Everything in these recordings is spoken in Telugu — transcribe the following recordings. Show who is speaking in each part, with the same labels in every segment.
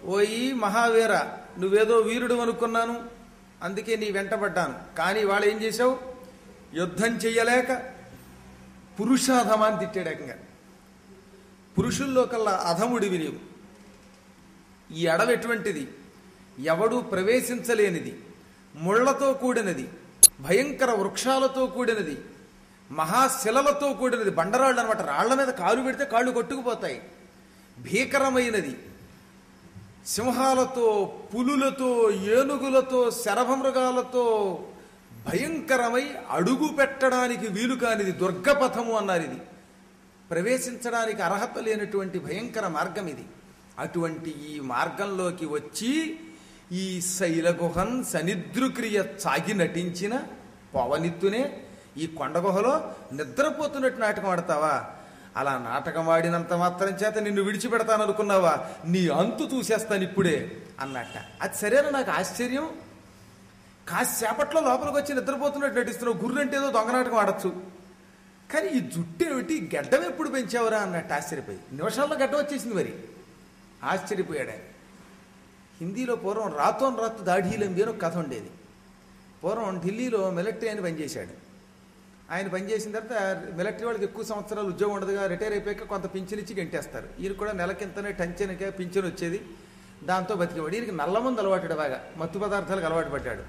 Speaker 1: ఓయి మహావీర నువ్వేదో వీరుడు అనుకున్నాను అందుకే నీ వెంటబడ్డాను కానీ వాళ్ళు ఏం చేశావు యుద్ధం చెయ్యలేక పురుషాధమాన్ని తిట్టాడు ఏకంగా పురుషుల్లో కల్లా అధముడివి నీవు ఈ అడవి ఎటువంటిది ఎవడూ ప్రవేశించలేనిది ముళ్లతో కూడినది భయంకర వృక్షాలతో కూడినది మహాశిలలతో కూడినది బండరాళ్ళు అనమాట రాళ్ల మీద కాలు పెడితే కాళ్ళు కొట్టుకుపోతాయి భీకరమైనది సింహాలతో పులులతో ఏనుగులతో శరభమృగాలతో భయంకరమై అడుగు పెట్టడానికి వీలు కానిది దుర్గపథము అన్నారు ఇది ప్రవేశించడానికి అర్హత లేనటువంటి భయంకర మార్గం ఇది అటువంటి ఈ మార్గంలోకి వచ్చి ఈ శైలగుహన్ సనిద్రుక్రియ సాగి నటించిన పవనిత్తునే ఈ కొండ గుహలో నిద్రపోతున్నట్టు నాటకం ఆడతావా అలా నాటకం ఆడినంత మాత్రం చేత నిన్ను విడిచిపెడతాననుకున్నావా నీ అంతు చూసేస్తాను ఇప్పుడే అన్నట్ట అది సరేనా నాకు ఆశ్చర్యం కాసేపట్లో లోపలికి వచ్చి నిద్రపోతున్నట్టు నటిస్తున్నావు గుర్రంటే ఏదో దొంగ నాటకం ఆడచ్చు కానీ ఈ జుట్టు ఏమిటి గడ్డం ఎప్పుడు పెంచావురా అన్నట్టు ఆశ్చర్యపోయి నిమిషాల్లో గడ్డం వచ్చేసింది మరి ఆశ్చర్యపోయాడు ఆయన హిందీలో పూర్వం రాతోన్ రాత్ దాఢీలంబి అని ఒక కథ ఉండేది పూర్వం ఢిల్లీలో మిలిటరీ అని పనిచేశాడు ఆయన పనిచేసిన తర్వాత మిలిటరీ వాళ్ళకి ఎక్కువ సంవత్సరాలు ఉద్యోగం ఉండదుగా రిటైర్ అయిపోయాక కొంత పింఛన్ ఇచ్చి గంటేస్తారు ఈయన కూడా నెలకింతనే టంచనకే పింఛన్ వచ్చేది దాంతో బతికేవాడు ఈయనకి నల్లమంది అలవాటు బాగా మత్తు పదార్థాలకు అలవాటు పడ్డాడు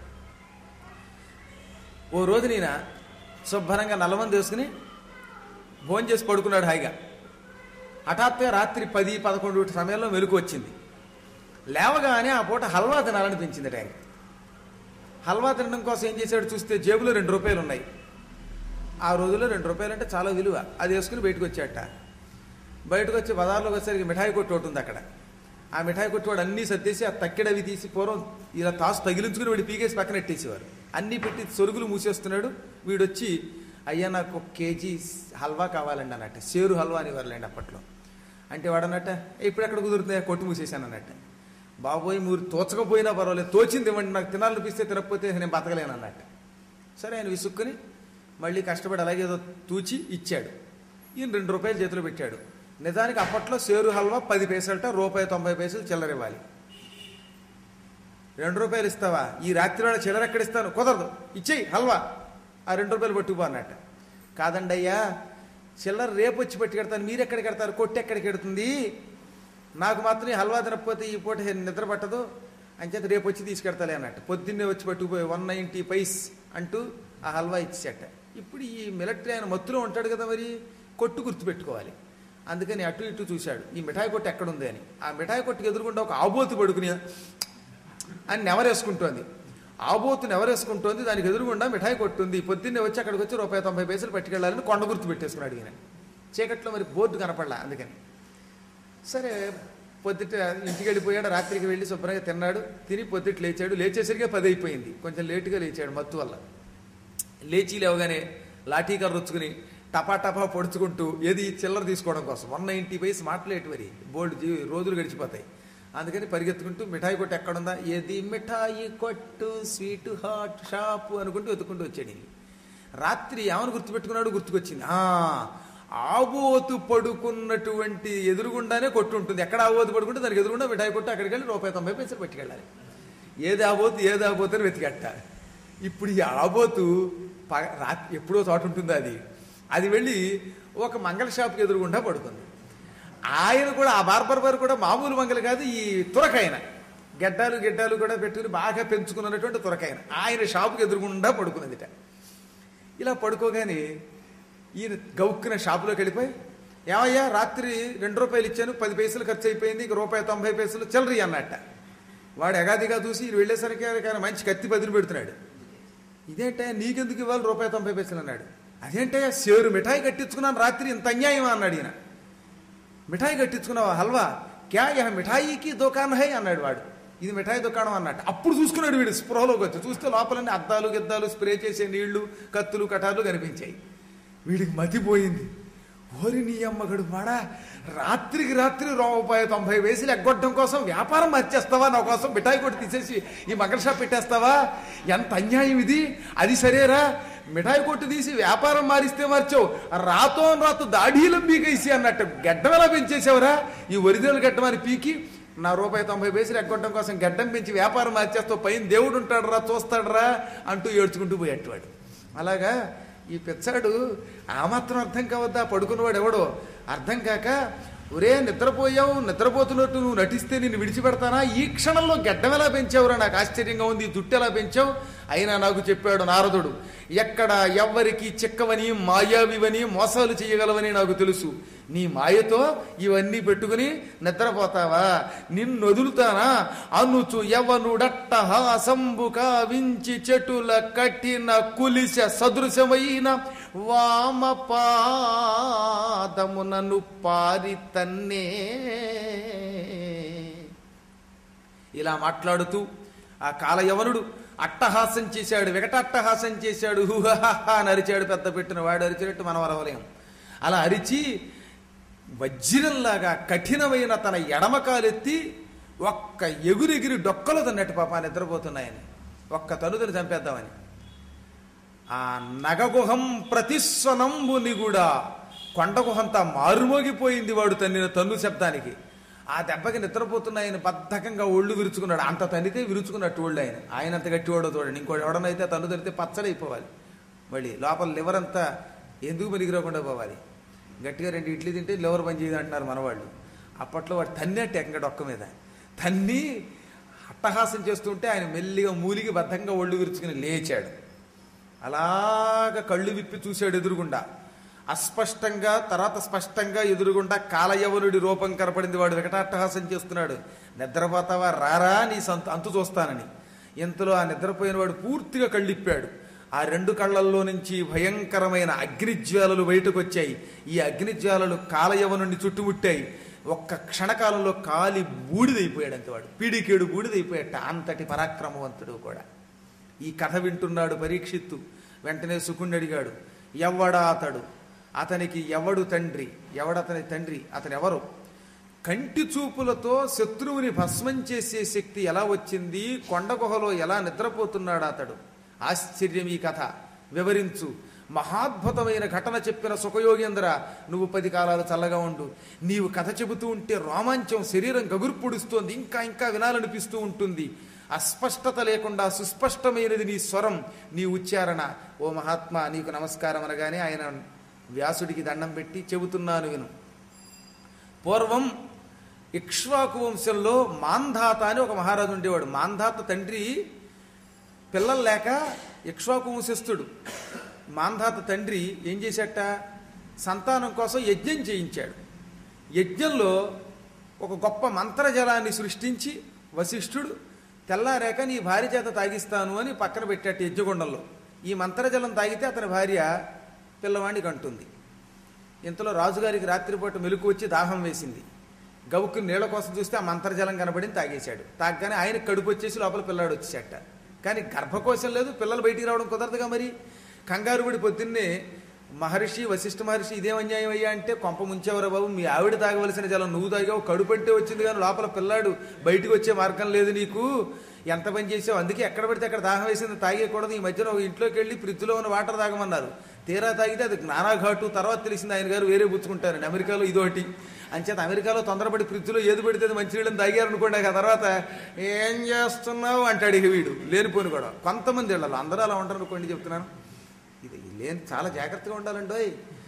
Speaker 1: ఓ రోజు నేను శుభ్రంగా నల్లమంది వేసుకుని భోజనం చేసి పడుకున్నాడు హాయిగా హఠాత్తుగా రాత్రి పది పదకొండు సమయంలో మెలకు వచ్చింది లేవగానే ఆ పూట హల్వా తినాలనిపించింది ఆయన హల్వా తినడం కోసం ఏం చేశాడు చూస్తే జేబులో రెండు రూపాయలు ఉన్నాయి ఆ రోజుల్లో రెండు రూపాయలు అంటే చాలా విలువ అది వేసుకుని బయటకు వచ్చాట బయటకు వచ్చి బజార్లోకి వచ్చేసరికి మిఠాయి కొట్టు ఒకటి ఉంది అక్కడ ఆ మిఠాయి కొట్టు వాడు అన్నీ సర్దేసి ఆ తక్కిడవి తీసి పూర్వం ఇలా తాసు తగిలించుకుని వాడి పీకేసి పక్కన ఎట్టేసేవారు అన్నీ పెట్టి సొరుగులు మూసేస్తున్నాడు వీడొచ్చి అయ్యా నాకు ఒక కేజీ హల్వా కావాలండి అన్నట్టు సేరు హల్వా అనేవారులేండి అప్పట్లో అంటే వాడన్నట్ట ఇప్పుడు ఎక్కడ కుదురుతుంది కొట్టు మూసేశాను అన్నట్టు బాబోయ్ మీరు తోచకపోయినా పర్వాలేదు తోచింది ఇవ్వండి నాకు తినాలనిపిస్తే తినకపోతే నేను బతకలేను అన్నట్టు సరే ఆయన విసుక్కుని మళ్ళీ కష్టపడి అలాగే ఏదో తూచి ఇచ్చాడు ఈయన రెండు రూపాయలు చేతిలో పెట్టాడు నిజానికి అప్పట్లో సేరు హల్వా పది పైసలట రూపాయి తొంభై పైసలు చిల్లర ఇవ్వాలి రెండు రూపాయలు ఇస్తావా ఈ రాత్రి వేళ చిల్లర ఎక్కడ ఇస్తాను కుదరదు ఇచ్చేయి హల్వా ఆ రెండు రూపాయలు పట్టుకుపో అన్నట్ట కాదండి అయ్యా చిల్లర రేపు వచ్చి పట్టి కడతాను మీరు ఎక్కడికి కడతారు కొట్టి ఎక్కడికి కడుతుంది నాకు మాత్రం ఈ హల్వా తినకపోతే ఈ పూట నిద్ర పట్టదు అంచేత రేపు వచ్చి తీసుకెడతాలే అన్నట్టు పొద్దున్నే వచ్చి పట్టుకుపోయి వన్ నైంటీ పైస్ అంటూ ఆ హల్వా ఇచ్చేట ఇప్పుడు ఈ మిలిటరీ ఆయన మత్తులో ఉంటాడు కదా మరి కొట్టు గుర్తుపెట్టుకోవాలి అందుకని అటు ఇటు చూశాడు ఈ మిఠాయి కొట్టు ఎక్కడుంది అని ఆ మిఠాయి కొట్టుకు ఎదురుకుండా ఒక ఆబోతు పడుకుని అని నెవరేసుకుంటోంది ఆబోతు నెవరేసుకుంటోంది దానికి ఎదురుగుండా మిఠాయి కొట్టుంది పొద్దున్నే వచ్చి అక్కడికి వచ్చి రూపాయి తొంభై పైసలు పట్టుకెళ్ళాలని కొండ గుర్తు పెట్టేసుకున్నాడు ఈయన చీకట్లో మరి బోర్డు కనపడలా అందుకని సరే పొద్దుట ఇంటికి వెళ్ళిపోయాడు రాత్రికి వెళ్ళి శుభ్రంగా తిన్నాడు తిని పొద్దుట లేచాడు లేచేసరికి పది అయిపోయింది కొంచెం లేటుగా లేచాడు మత్తు వల్ల లేచి లేవగానే లాఠీ కర్ర రుచ్చుకుని టపా టపా పొడుచుకుంటూ ఏది చిల్లర తీసుకోవడం కోసం వన్ నైంటీ పైస్ మాటలేటు మరి బోల్డ్ జీ రోజులు గడిచిపోతాయి అందుకని పరిగెత్తుకుంటూ మిఠాయి కొట్టు ఎక్కడుందా ఏది మిఠాయి కొట్టు స్వీట్ హాట్ షాపు అనుకుంటూ వెతుకుంటూ వచ్చాడు ఈయన. రాత్రి ఏమని గుర్తుపెట్టుకున్నాడు గుర్తుకొచ్చింది ఆ ఆబోతు పడుకున్నటువంటి ఎదురుగుండానే కొట్టు ఉంటుంది ఎక్కడ ఆబోతు పడుకుంటే దానికి ఎదురుగుండా మిఠాయి కొట్టు అక్కడికి వెళ్ళి రూపాయి తొంభై పైసలు పట్టుకెళ్ళాలి ఏది ఆబోతు ఏది ఆబోతు అని వెతికట్ట ఇప్పుడు ఈ ఆబోతు ప- రాత్రి ఎప్పుడో చోట ఉంటుంది అది అది వెళ్ళి ఒక మంగళ షాప్కి ఎదురుగుండా పడుకుంది ఆయన కూడా ఆ బార్బర్ బార్ కూడా మామూలు మంగళ కాదు ఈ తురకాయన గడ్డాలు గిడ్డాలు కూడా పెట్టుకుని బాగా పెంచుకున్నటువంటి తురకాయన ఆయన షాపుకి ఎదురుగుండా పడుకున్నదిట ఇలా పడుకోగానే ఈయన గౌక్కున షాపులోకి వెళ్ళిపోయి ఏమయ్యా రాత్రి రెండు రూపాయలు ఇచ్చాను పది పైసలు ఖర్చు అయిపోయింది ఇక రూపాయి తొంభై పైసలు చిల్లరి అన్నట్ట వాడు ఎగాదిగా చూసి ఈయన వెళ్ళేసరికి ఆయన మంచి కత్తి బదిలి పెడుతున్నాడు ఇదేంటే నీకెందుకు ఇవ్వాలి రూపాయి తొంభై పైసలు అన్నాడు అదేంటే సేరు మిఠాయి కట్టించుకున్నాను రాత్రి ఇంత అన్యాయమా అన్నాడు ఈయన మిఠాయి కట్టించుకున్నావా హల్వా క్యా యహ మిఠాయికి దుకాణం హై అన్నాడు వాడు ఇది మిఠాయి దుకాణం అన్నట్టు అప్పుడు చూసుకున్నాడు వీడు స్పృహలోకి వచ్చి చూస్తే లోపలన్నీ అద్దాలు గిద్దాలు స్ప్రే చేసే నీళ్లు కత్తులు కటార్లు కనిపించాయి వీడికి మతిపోయింది ఓరి నీ అమ్మగడు మాడా రాత్రికి రాత్రి రూపాయి తొంభై వేసులు ఎగ్గొట్టడం కోసం వ్యాపారం మర్చేస్తావా నా కోసం మిఠాయి కొట్టి తీసేసి ఈ మకర షాప్ పెట్టేస్తావా ఎంత అన్యాయం ఇది అది సరేరా మిఠాయి కొట్టు తీసి వ్యాపారం మారిస్తే మార్చావు రాతో రాతో దాఢీలం పీకేసి అన్నట్టు గడ్డం ఎలా పెంచేసావురా ఈ ఒరిజినల్ గడ్డం అని పీకి నా రూపాయి తొంభై పైసలు ఎగ్గొట్టడం కోసం గడ్డం పెంచి వ్యాపారం మార్చేస్తావు పైన దేవుడు ఉంటాడు రా చూస్తాడు రా అంటూ ఏడ్చుకుంటూ పోయేటవాడు అలాగా ఈ పిచ్చాడు ఆ మాత్రం అర్థం కావద్దా పడుకున్నవాడు ఎవడో అర్థం కాక ఒరే నిద్రపోయావు నిద్రపోతున్నట్టు నువ్వు నటిస్తే నేను విడిచిపెడతానా ఈ క్షణంలో గడ్డం ఎలా పెంచావురా నాకు ఆశ్చర్యంగా ఉంది ఈ జుట్టు ఎలా పెంచావు అయినా నాకు చెప్పాడు నారదుడు ఎక్కడ ఎవ్వరికి చిక్కవని మాయావివని మోసాలు చేయగలవని నాకు తెలుసు నీ మాయతో ఇవన్నీ పెట్టుకుని నిద్రపోతావా నిన్ను వదులుతానా అనుచు యవనుడట్ట హాసంబు కావించి చెటుల కట్టిన కులిస సదృశమైన వామ పాదమునను పారి తన్నే ఇలా మాట్లాడుతూ ఆ కాలయవనుడు అట్టహాసం చేశాడు వికటాట్టహాసం చేశాడు హుహహహ అని అరిచాడు పెద్ద పెట్టిన వాడు అరిచినట్టు మనం అరవలేం అలా అరిచి వజ్రంలాగా కఠినమైన తన ఎడమకాలెత్తి ఒక్క ఎగురెగిరి డొక్కలు తన్నట్టు పాప నిద్రపోతున్నాయని ఒక్క తనుదని చంపేద్దామని ఆ నగగుహం ప్రతిస్వనంబు నిగుడా కొండగుహంతా మారుమోగిపోయింది వాడు తన్నిన తన్ను శబ్దానికి ఆ దెబ్బకి నిద్రపోతున్నాయని బద్ధకంగా ఒళ్ళు విరుచుకున్నాడు అంత తన్నితే విరుచుకున్నట్టు ఒళ్ళు ఆయన ఆయన అంత గట్టివాడో చూడండి ఇంకోటి ఎవడనైతే తన్ను తనితే పచ్చడైపోవాలి మళ్ళీ లోపల లివర్ అంతా ఎందుకు పనికిరాకుండా పోవాలి గట్టిగా రెండు ఇడ్లీ తింటే లివర్ పని చేయదు అంటున్నారు మనవాళ్ళు అప్పట్లో వాడు తన్నట్టు ఎక్కడ డొక్క మీద తన్ని అట్టహాసం చేస్తుంటే ఆయన మెల్లిగా మూలిగి బద్ధంగా ఒళ్ళు విరుచుకుని లేచాడు అలాగ కళ్ళు విప్పి చూశాడు ఎదురుగుండా అస్పష్టంగా తర్వాత స్పష్టంగా ఎదురుగుండా కాలయవనుడి రూపం కనపడింది వాడు వికటాట్టహాసం చేస్తున్నాడు నిద్రపోతావా రారా నీ సంత అంతు చూస్తానని ఇంతలో ఆ నిద్రపోయిన వాడు పూర్తిగా కళ్ళిప్పాడు ఆ రెండు కళ్ళల్లో నుంచి భయంకరమైన అగ్నిజ్వాలలు బయటకు వచ్చాయి ఈ అగ్నిజ్వాలలు కాలయవనుడిని చుట్టుముట్టాయి ఒక్క క్షణకాలంలో కాలి బూడిదైపోయాడు అంతే వాడు పీడికేడు బూడిదైపోయాట అంతటి పరాక్రమవంతుడు కూడా ఈ కథ వింటున్నాడు పరీక్షిత్తు వెంటనే సుకుణ్ణి అడిగాడు ఎవడా అతడు అతనికి ఎవడు తండ్రి ఎవడతని తండ్రి అతను ఎవరు కంటి చూపులతో శత్రువుని భస్మం చేసే శక్తి ఎలా వచ్చింది కొండ గుహలో ఎలా నిద్రపోతున్నాడు అతడు ఆశ్చర్యం ఈ కథ వివరించు మహాద్భుతమైన ఘటన చెప్పిన సుఖయోగేంద్ర నువ్వు పది కాలాలు చల్లగా ఉండు నీవు కథ చెబుతూ ఉంటే రోమాంచం శరీరం గగుర్పుడుస్తోంది ఇంకా ఇంకా వినాలనిపిస్తూ ఉంటుంది అస్పష్టత లేకుండా సుస్పష్టమైనది నీ స్వరం నీ ఉచ్చారణ ఓ మహాత్మా నీకు నమస్కారం అనగానే ఆయన వ్యాసుడికి దండం పెట్టి చెబుతున్నాను విను పూర్వం ఇక్ష్వాకు వంశంలో మాంధాత అని ఒక మహారాజు ఉండేవాడు మాంధాత తండ్రి పిల్లలు లేక ఇక్ష్వాకు వంశస్థుడు మాంధాత తండ్రి ఏం చేశాట సంతానం కోసం యజ్ఞం చేయించాడు యజ్ఞంలో ఒక గొప్ప మంత్రజలాన్ని సృష్టించి వశిష్ఠుడు తెల్లారాక నీ భార్య చేత తాగిస్తాను అని పక్కన పెట్టాట యజ్ఞగుండంలో ఈ మంత్రజలం తాగితే అతని భార్య పిల్లవాడిని కంటుంది ఇంతలో రాజుగారికి రాత్రిపూట మెలకు వచ్చి దాహం వేసింది గవుకు నీళ్ల కోసం చూస్తే ఆ మంత్రజలం కనబడింది తాగేశాడు తాగగానే ఆయన కడుపు వచ్చేసి లోపల పిల్లాడు వచ్చేసట కానీ గర్భకోశం లేదు పిల్లలు బయటికి రావడం కుదరదుగా మరి కంగారు పడి పొద్దున్నే మహర్షి వశిష్ఠ మహర్షి ఇదేం అన్యాయం అయ్యా అంటే కొంప ముంచేవరా బాబు మీ ఆవిడ తాగవలసిన జలం నువ్వు తాగావు కడుపు అంటే వచ్చింది కానీ లోపల పిల్లాడు బయటికి వచ్చే మార్గం లేదు నీకు ఎంత పని చేసావు అందుకే ఎక్కడ పడితే అక్కడ దాహం వేసింది తాగేయకూడదు ఈ మధ్యన ఒక ఇంట్లోకి వెళ్ళి ఫ్రిడ్జ్లో ఉన్న వాటర్ తాగమన్నారు తీరా తాగితే అది జ్ఞానాఘాటు తర్వాత తెలిసింది ఆయన గారు వేరే పుచ్చుకుంటారని అమెరికాలో ఇదోటి అంచేత అమెరికాలో తొందరపడి ఫ్రిడ్జ్లో ఏది పడితే అది మంచినీళ్ళని తాగారనుకోండి ఆ తర్వాత ఏం చేస్తున్నావు అంటాడు ఇక వీడు లేనిపోని కూడా కొంతమంది ఇళ్ళలో అందరూ అలా ఉంటారు అనుకోండి చెప్తున్నాను ఇది లేని చాలా జాగ్రత్తగా ఉండాలండి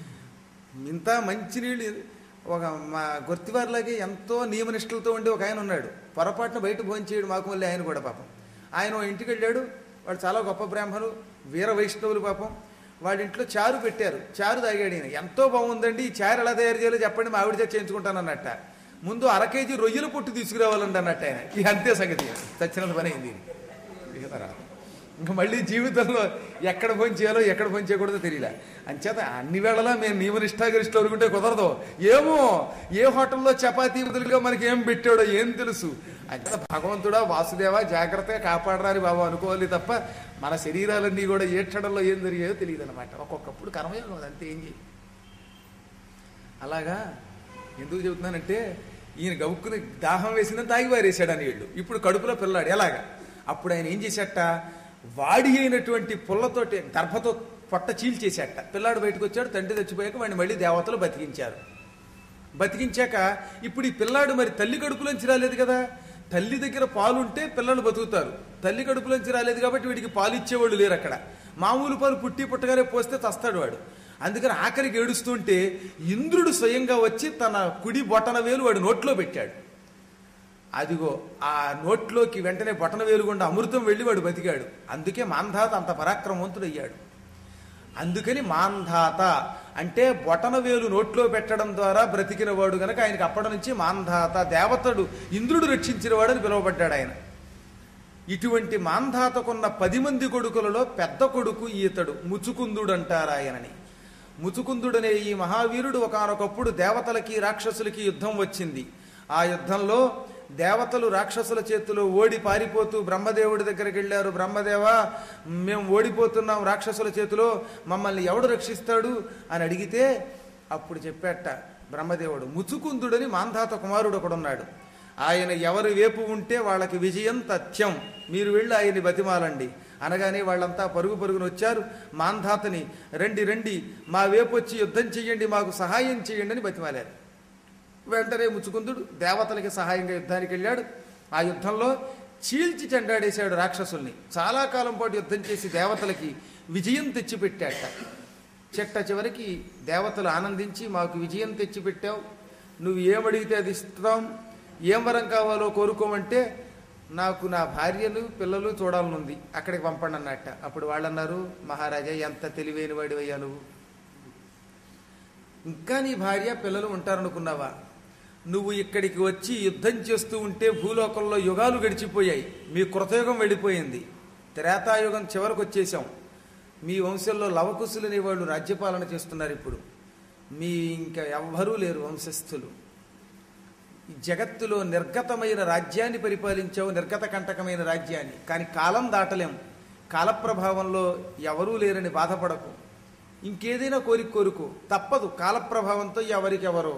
Speaker 1: ఇంత మంచినీళ్ళు ఒక మా గుర్తివారిలాగే ఎంతో నియమనిష్టలతో ఉండి ఒక ఆయన ఉన్నాడు పొరపాటున బయట భోజనం చేయడు మాకు మళ్ళీ ఆయన కూడా పాపం ఆయన ఓ ఇంటికి వెళ్ళాడు వాడు చాలా గొప్ప బ్రాహ్మణులు వీర వైష్ణవులు పాపం వాడి ఇంట్లో చారు పెట్టారు చారు తాగాడు ఈయన ఎంతో బాగుందండి ఈ చారు ఎలా తయారు చేయాలో చెప్పండి మా ఆవిడ చేత చేయించుకుంటానన్నట్ట ముందు అర కేజీ రొయ్యల పుట్టు తీసుకురావాలండి అన్నట్టు ఆయన ఇక అంతే సంగతి చచ్చినంత పని అయింది ఇక తర్వాత ఇంకా మళ్ళీ జీవితంలో ఎక్కడ ఫోన్ చేయాలో ఎక్కడ ఫోన్ చేయకూడదో తెలియలే అంచేత అన్ని వేళలా మేము నియమనిష్టాగరిష్టలు అనుకుంటే కుదరదు ఏమో ఏ హోటల్లో చపాతీ బదులుగా మనకి ఏం పెట్టాడో ఏం తెలుసు అంచేత భగవంతుడా వాసుదేవా జాగ్రత్తగా కాపాడరాని బాబు అనుకోవాలి తప్ప మన శరీరాలన్నీ కూడా ఏ క్షణంలో ఏం జరిగాయో తెలియదు అనమాట ఒక్కొక్కప్పుడు కర్మయోగం అది అంతే ఏం చేయి అలాగా ఎందుకు చెబుతున్నానంటే ఈయన గవుక్కుని దాహం వేసిందని తాగి వారేసాడు అని వీళ్ళు ఇప్పుడు కడుపులో పిల్లాడు ఎలాగా అప్పుడు ఆయన ఏం చేశాట వాడి అయినటువంటి పుల్లతోటి గర్భతో పొట్ట చీల్చేశాట పిల్లాడు బయటకు వచ్చాడు తండ్రి చచ్చిపోయాక వాడిని మళ్ళీ దేవతలు బతికించారు బతికించాక ఇప్పుడు ఈ పిల్లాడు మరి తల్లి కడుపులోంచి రాలేదు కదా తల్లి దగ్గర పాలు ఉంటే పిల్లలు బతుకుతారు తల్లి కడుపులోంచి రాలేదు కాబట్టి వీడికి పాలు ఇచ్చేవాళ్ళు లేరు అక్కడ మామూలు పాలు పుట్టి పుట్టగానే పోస్తే చస్తాడు వాడు అందుకని ఆఖరికి ఏడుస్తుంటే ఇంద్రుడు స్వయంగా వచ్చి తన కుడి బొటన వేలు వాడి నోట్లో పెట్టాడు అదిగో ఆ నోట్లోకి వెంటనే బొటన వేలుగుండా అమృతం వెళ్ళి వాడు బతికాడు అందుకే మాంధాత అంత పరాక్రమవంతుడయ్యాడు అందుకని మాంధాత అంటే బొటన వేలు నోట్లో పెట్టడం ద్వారా బ్రతికిన వాడు గనక ఆయనకి అప్పటి నుంచి మాంధాత దేవతడు ఇంద్రుడు రక్షించిన వాడని పిలువబడ్డాడు ఆయన ఇటువంటి మాంధాతకున్న పది మంది కొడుకులలో పెద్ద కొడుకు ఈతడు ముచుకుందుడు అంటారు ఆయనని ముచుకుందుడనే ఈ మహావీరుడు ఒకనొకప్పుడు దేవతలకి రాక్షసులకి యుద్ధం వచ్చింది ఆ యుద్ధంలో దేవతలు రాక్షసుల చేతిలో ఓడి పారిపోతూ బ్రహ్మదేవుడి దగ్గరికి వెళ్ళారు బ్రహ్మదేవ మేము ఓడిపోతున్నాం రాక్షసుల చేతిలో మమ్మల్ని ఎవడు రక్షిస్తాడు అని అడిగితే అప్పుడు చెప్పాట బ్రహ్మదేవుడు ముచుకుందుడని మాంధాత కుమారుడు ఒకడున్నాడు ఆయన ఎవరి వేపు ఉంటే వాళ్ళకి విజయం తథ్యం మీరు వెళ్ళి ఆయన్ని బతిమాలండి అనగానే వాళ్ళంతా పరుగు పరుగున వచ్చారు మాంధాతని రండి రండి మా వేపు వచ్చి యుద్ధం చెయ్యండి మాకు సహాయం చేయండి అని బతిమాలారు వెంటనే ముచ్చుకుందుడు దేవతలకి సహాయంగా యుద్ధానికి వెళ్ళాడు ఆ యుద్ధంలో చీల్చి చెండాడేశాడు రాక్షసుల్ని చాలా కాలం పాటు యుద్ధం చేసి దేవతలకి విజయం తెచ్చిపెట్టాట చెట్ట చివరికి దేవతలు ఆనందించి మాకు విజయం తెచ్చిపెట్టావు నువ్వు ఏమడిగితే అది ఇస్తాం ఏం వరం కావాలో కోరుకోమంటే నాకు నా భార్యలు పిల్లలు చూడాలనుంది అక్కడికి పంపండి అన్నట్ట అప్పుడు వాళ్ళు అన్నారు మహారాజా ఎంత తెలివైన వాడివయ్యా నువ్వు ఇంకా నీ భార్య పిల్లలు ఉంటారనుకున్నావా నువ్వు ఇక్కడికి వచ్చి యుద్ధం చేస్తూ ఉంటే భూలోకంలో యుగాలు గడిచిపోయాయి మీ కృతయుగం వెళ్ళిపోయింది త్రేతాయుగం చివరకు వచ్చేసాం మీ వంశంలో లవకుశులని వాళ్ళు రాజ్యపాలన చేస్తున్నారు ఇప్పుడు మీ ఇంకా ఎవ్వరూ లేరు వంశస్థులు ఈ జగత్తులో నిర్గతమైన రాజ్యాన్ని పరిపాలించావు నిర్గత కంటకమైన రాజ్యాన్ని కానీ కాలం దాటలేం కాలప్రభావంలో ఎవరూ లేరని బాధపడకు ఇంకేదైనా కోరిక కోరుకో తప్పదు కాలప్రభావంతో ఎవరికెవరో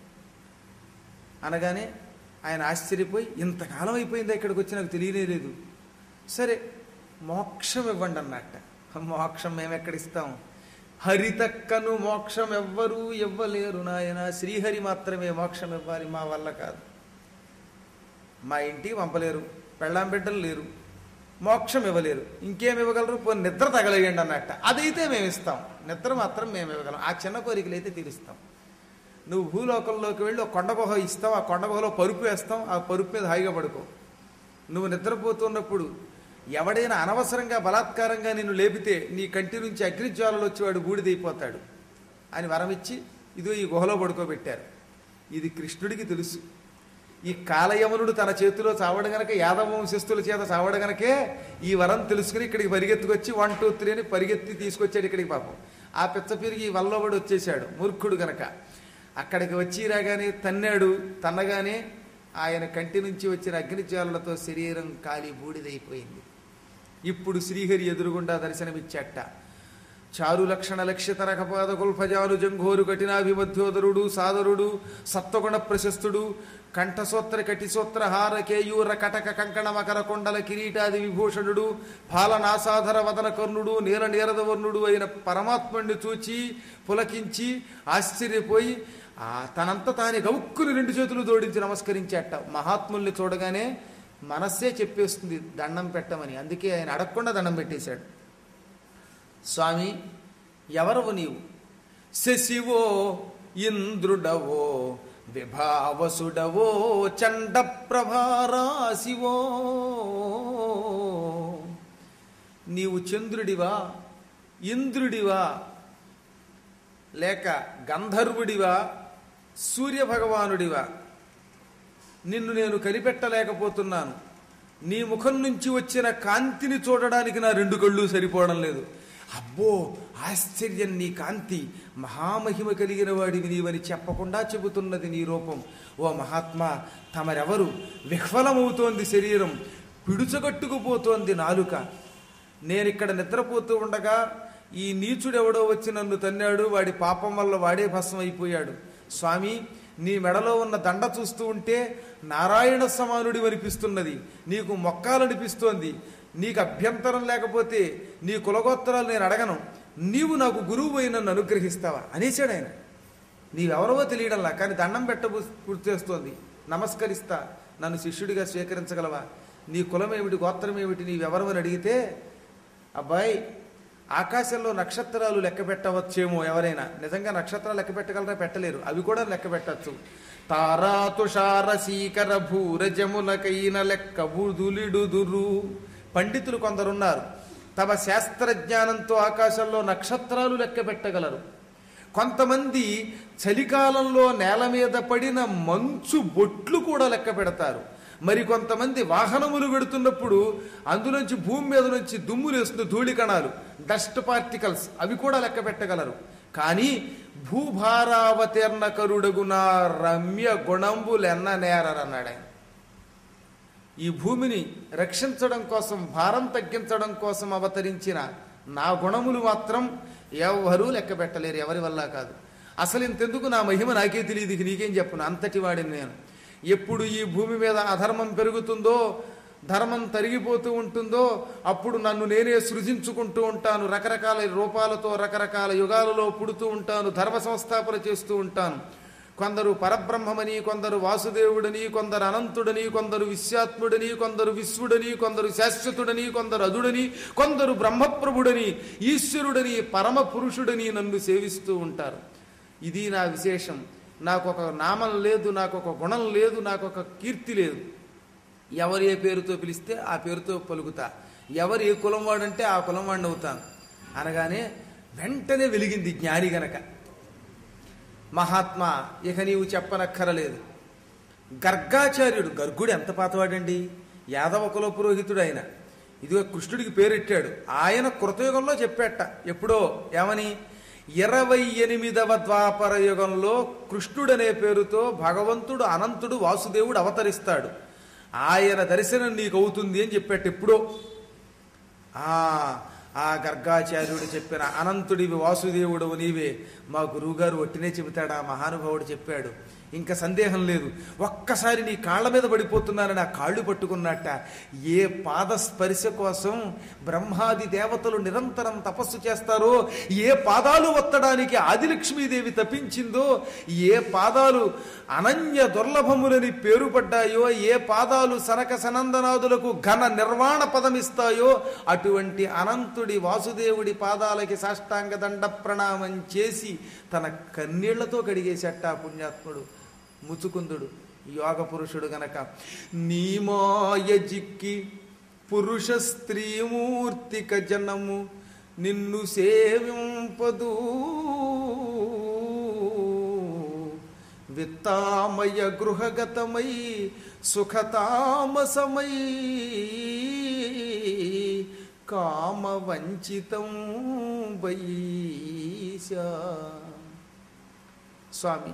Speaker 1: అనగానే ఆయన ఆశ్చర్యపోయి ఇంతకాలం అయిపోయిందా ఇక్కడికి వచ్చి నాకు తెలియనే లేదు సరే మోక్షం ఇవ్వండి అన్నట్ట మోక్షం మేము ఎక్కడిస్తాం హరితక్కను మోక్షం ఎవ్వరూ ఇవ్వలేరు నాయన శ్రీహరి మాత్రమే మోక్షం ఇవ్వాలి మా వల్ల కాదు మా ఇంటికి పంపలేరు పెళ్ళాం బిడ్డలు లేరు మోక్షం ఇవ్వలేరు ఇంకేం ఇవ్వగలరు పోనీ నిద్ర తగలేయండి అన్నట్ట అదైతే మేము ఇస్తాం నిద్ర మాత్రం మేము ఇవ్వగలం ఆ చిన్న కోరికలు అయితే తీరుస్తాం నువ్వు భూలోకంలోకి వెళ్ళి ఒక కొండ గుహ ఇస్తావు ఆ కొండ గుహలో పరుపు వేస్తాం ఆ పరుపు మీద హాయిగా పడుకో నువ్వు నిద్రపోతున్నప్పుడు ఎవడైనా అనవసరంగా బలాత్కారంగా నిన్ను లేపితే నీ కంటి నుంచి అగ్నిజ్వాలలు వచ్చి వాడు బూడిదైపోతాడు అని వరమిచ్చి ఇదో ఈ గుహలో పడుకోబెట్టారు ఇది కృష్ణుడికి తెలుసు ఈ కాలయమనుడు తన చేతిలో చావడం గనక యాదవ వంశస్థుల చేత చావడం గనకే ఈ వరం తెలుసుకుని ఇక్కడికి పరిగెత్తుకొచ్చి వన్ టూ త్రీ అని పరిగెత్తి తీసుకొచ్చాడు ఇక్కడికి పాపం ఆ పిచ్చ పిరిగి ఈ వల్లబడి వచ్చేసాడు మూర్ఖుడు గనక అక్కడికి వచ్చి రాగానే తన్నాడు తన్నగానే ఆయన కంటి నుంచి వచ్చిన అగ్నిజ్వాలలతో శరీరం కాలి బూడిదైపోయింది ఇప్పుడు శ్రీహరి ఎదురుగుండా దర్శనమిచ్చాట చారు లక్షణ లక్ష్యత రకపాద కుల్ఫజాలు జంఘోరు కఠినాభిమధ్యోదరుడు సాదరుడు సత్వగుణ ప్రశస్తుడు కంఠసోత్ర కటిసోత్ర హార కేయూర కటక కంకణ మకర కొండల కిరీటాది విభూషణుడు పాలనాసాధర వదన కర్ణుడు నీల నీరద వర్ణుడు అయిన పరమాత్ముడిని చూచి పులకించి ఆశ్చర్యపోయి ఆ తనంత తాని గౌక్కుని రెండు చేతులు జోడించి నమస్కరించాట మహాత్ముల్ని చూడగానే మనస్సే చెప్పేస్తుంది దండం పెట్టమని అందుకే ఆయన అడగకుండా దండం పెట్టేశాడు స్వామి ఎవరవు నీవు శశివో ఇంద్రుడవో విభావసుడవో చండ ప్రభారాశివో నీవు చంద్రుడివా ఇంద్రుడివా లేక గంధర్వుడివా సూర్యభగవానుడివా నిన్ను నేను కనిపెట్టలేకపోతున్నాను నీ ముఖం నుంచి వచ్చిన కాంతిని చూడడానికి నా రెండు కళ్ళు సరిపోవడం లేదు అబ్బో ఆశ్చర్యం నీ కాంతి మహామహిమ కలిగిన వాడివి నీవని చెప్పకుండా చెబుతున్నది నీ రూపం ఓ మహాత్మా తమరెవరు విహ్వలమవుతోంది శరీరం పిడుచగట్టుకుపోతోంది నాలుక నేనిక్కడ నిద్రపోతూ ఉండగా ఈ నీచుడెవడో వచ్చి నన్ను తన్నాడు వాడి పాపం వల్ల వాడే భస్మం అయిపోయాడు స్వామి నీ మెడలో ఉన్న దండ చూస్తూ ఉంటే నారాయణ సమానుడి అనిపిస్తున్నది నీకు మొక్కాలనిపిస్తోంది నీకు అభ్యంతరం లేకపోతే నీ కులగోత్తరాలు నేను అడగను నీవు నాకు గురువు అయి నన్ను అనుగ్రహిస్తావా అనేసాడు ఆయన నీవెవరవో తెలియడంలా కానీ దండం పెట్ట పూర్తి చేస్తోంది నమస్కరిస్తా నన్ను శిష్యుడిగా స్వీకరించగలవా నీ కులం ఏమిటి గోత్రం ఏమిటి నీవెవరమని అడిగితే అబ్బాయి ఆకాశంలో నక్షత్రాలు లెక్క పెట్టవచ్చేమో ఎవరైనా నిజంగా నక్షత్రాలు లెక్క పెట్టగలరా పెట్టలేరు అవి కూడా లెక్క పెట్టచ్చు తారా తుషార సీకర భూరజములకైన లెక్క బుదులిడుదురు పండితులు కొందరున్నారు తమ శాస్త్రజ్ఞానంతో ఆకాశంలో నక్షత్రాలు లెక్క పెట్టగలరు కొంతమంది చలికాలంలో నేల మీద పడిన మంచు బొట్లు కూడా లెక్క పెడతారు మరి కొంతమంది వాహనములు పెడుతున్నప్పుడు అందులోంచి భూమి మీద నుంచి దుమ్ము లేస్తుంది ధూళి కణాలు డస్ట్ పార్టికల్స్ అవి కూడా లెక్క పెట్టగలరు కానీ భూభారావతీర్ణ కరుడగున రమ్య గుణంబులెన్న నేరరన్నాడు ఆయన ఈ భూమిని రక్షించడం కోసం భారం తగ్గించడం కోసం అవతరించిన నా గుణములు మాత్రం ఎవ్వరూ లెక్క పెట్టలేరు ఎవరి వల్ల కాదు అసలు ఇంతెందుకు నా మహిమ నాకే తెలియదు ఇక నీకేం చెప్పను అంతటి వాడిని నేను ఎప్పుడు ఈ భూమి మీద అధర్మం పెరుగుతుందో ధర్మం తరిగిపోతూ ఉంటుందో అప్పుడు నన్ను నేనే సృజించుకుంటూ ఉంటాను రకరకాల రూపాలతో రకరకాల యుగాలలో పుడుతూ ఉంటాను ధర్మ సంస్థాపన చేస్తూ ఉంటాను కొందరు పరబ్రహ్మమని కొందరు వాసుదేవుడని కొందరు అనంతుడని కొందరు విశ్వాత్ముడని కొందరు విశ్వడని కొందరు శాశ్వతుడని కొందరు అదుడని కొందరు బ్రహ్మప్రభుడని ఈశ్వరుడని పరమ పురుషుడని నన్ను సేవిస్తూ ఉంటారు ఇది నా విశేషం నాకు ఒక నామం లేదు నాకు ఒక గుణం లేదు నాకు ఒక కీర్తి లేదు ఎవరు ఏ పేరుతో పిలిస్తే ఆ పేరుతో పలుకుతా ఎవరు ఏ కులం వాడంటే ఆ కులం వాడిని అవుతాను అనగానే వెంటనే వెలిగింది జ్ఞాని గనక మహాత్మా ఇక నీవు చెప్పనక్కరలేదు గర్గాచార్యుడు గర్గుడు ఎంత పాతవాడండి యాదవ కుల పురోహితుడు ఆయన ఇదిగో కృష్ణుడికి పేరెట్టాడు ఆయన కృతయుగంలో చెప్పాట ఎప్పుడో ఏమని ఇరవై ఎనిమిదవ ద్వాపర యుగంలో కృష్ణుడనే పేరుతో భగవంతుడు అనంతుడు వాసుదేవుడు అవతరిస్తాడు ఆయన దర్శనం నీకు అవుతుంది అని చెప్పాట ఎప్పుడో ఆ ఆ గర్గాచార్యుడు చెప్పిన అనంతుడివి వాసుదేవుడవు నీవే మా గురువుగారు ఒట్టినే చెబుతాడు ఆ మహానుభావుడు చెప్పాడు ఇంకా సందేహం లేదు ఒక్కసారి నీ కాళ్ళ మీద పడిపోతున్నానని ఆ కాళ్ళు పట్టుకున్నట్ట ఏ పాద స్పర్శ కోసం బ్రహ్మాది దేవతలు నిరంతరం తపస్సు చేస్తారో ఏ పాదాలు ఒత్తడానికి ఆదిలక్ష్మీదేవి తప్పించిందో ఏ పాదాలు అనన్య దుర్లభములని పేరు పడ్డాయో ఏ పాదాలు సనక సనందనాదులకు ఘన నిర్వాణ పదమిస్తాయో అటువంటి అనంతుడి వాసుదేవుడి పాదాలకి సాష్టాంగ దండ ప్రణామం చేసి తన కన్నీళ్లతో కడిగేసేట ఆ పుణ్యాత్ముడు ముచుకుందుడు యోగ పురుషుడు గనక నీమాయ జిక్కి పురుష స్త్రీమూర్తిక జనము నిన్ను సేవింపదు విత్తామయ గృహగతమై సుఖతామసమై కామ వంచితం వైశా స్వామి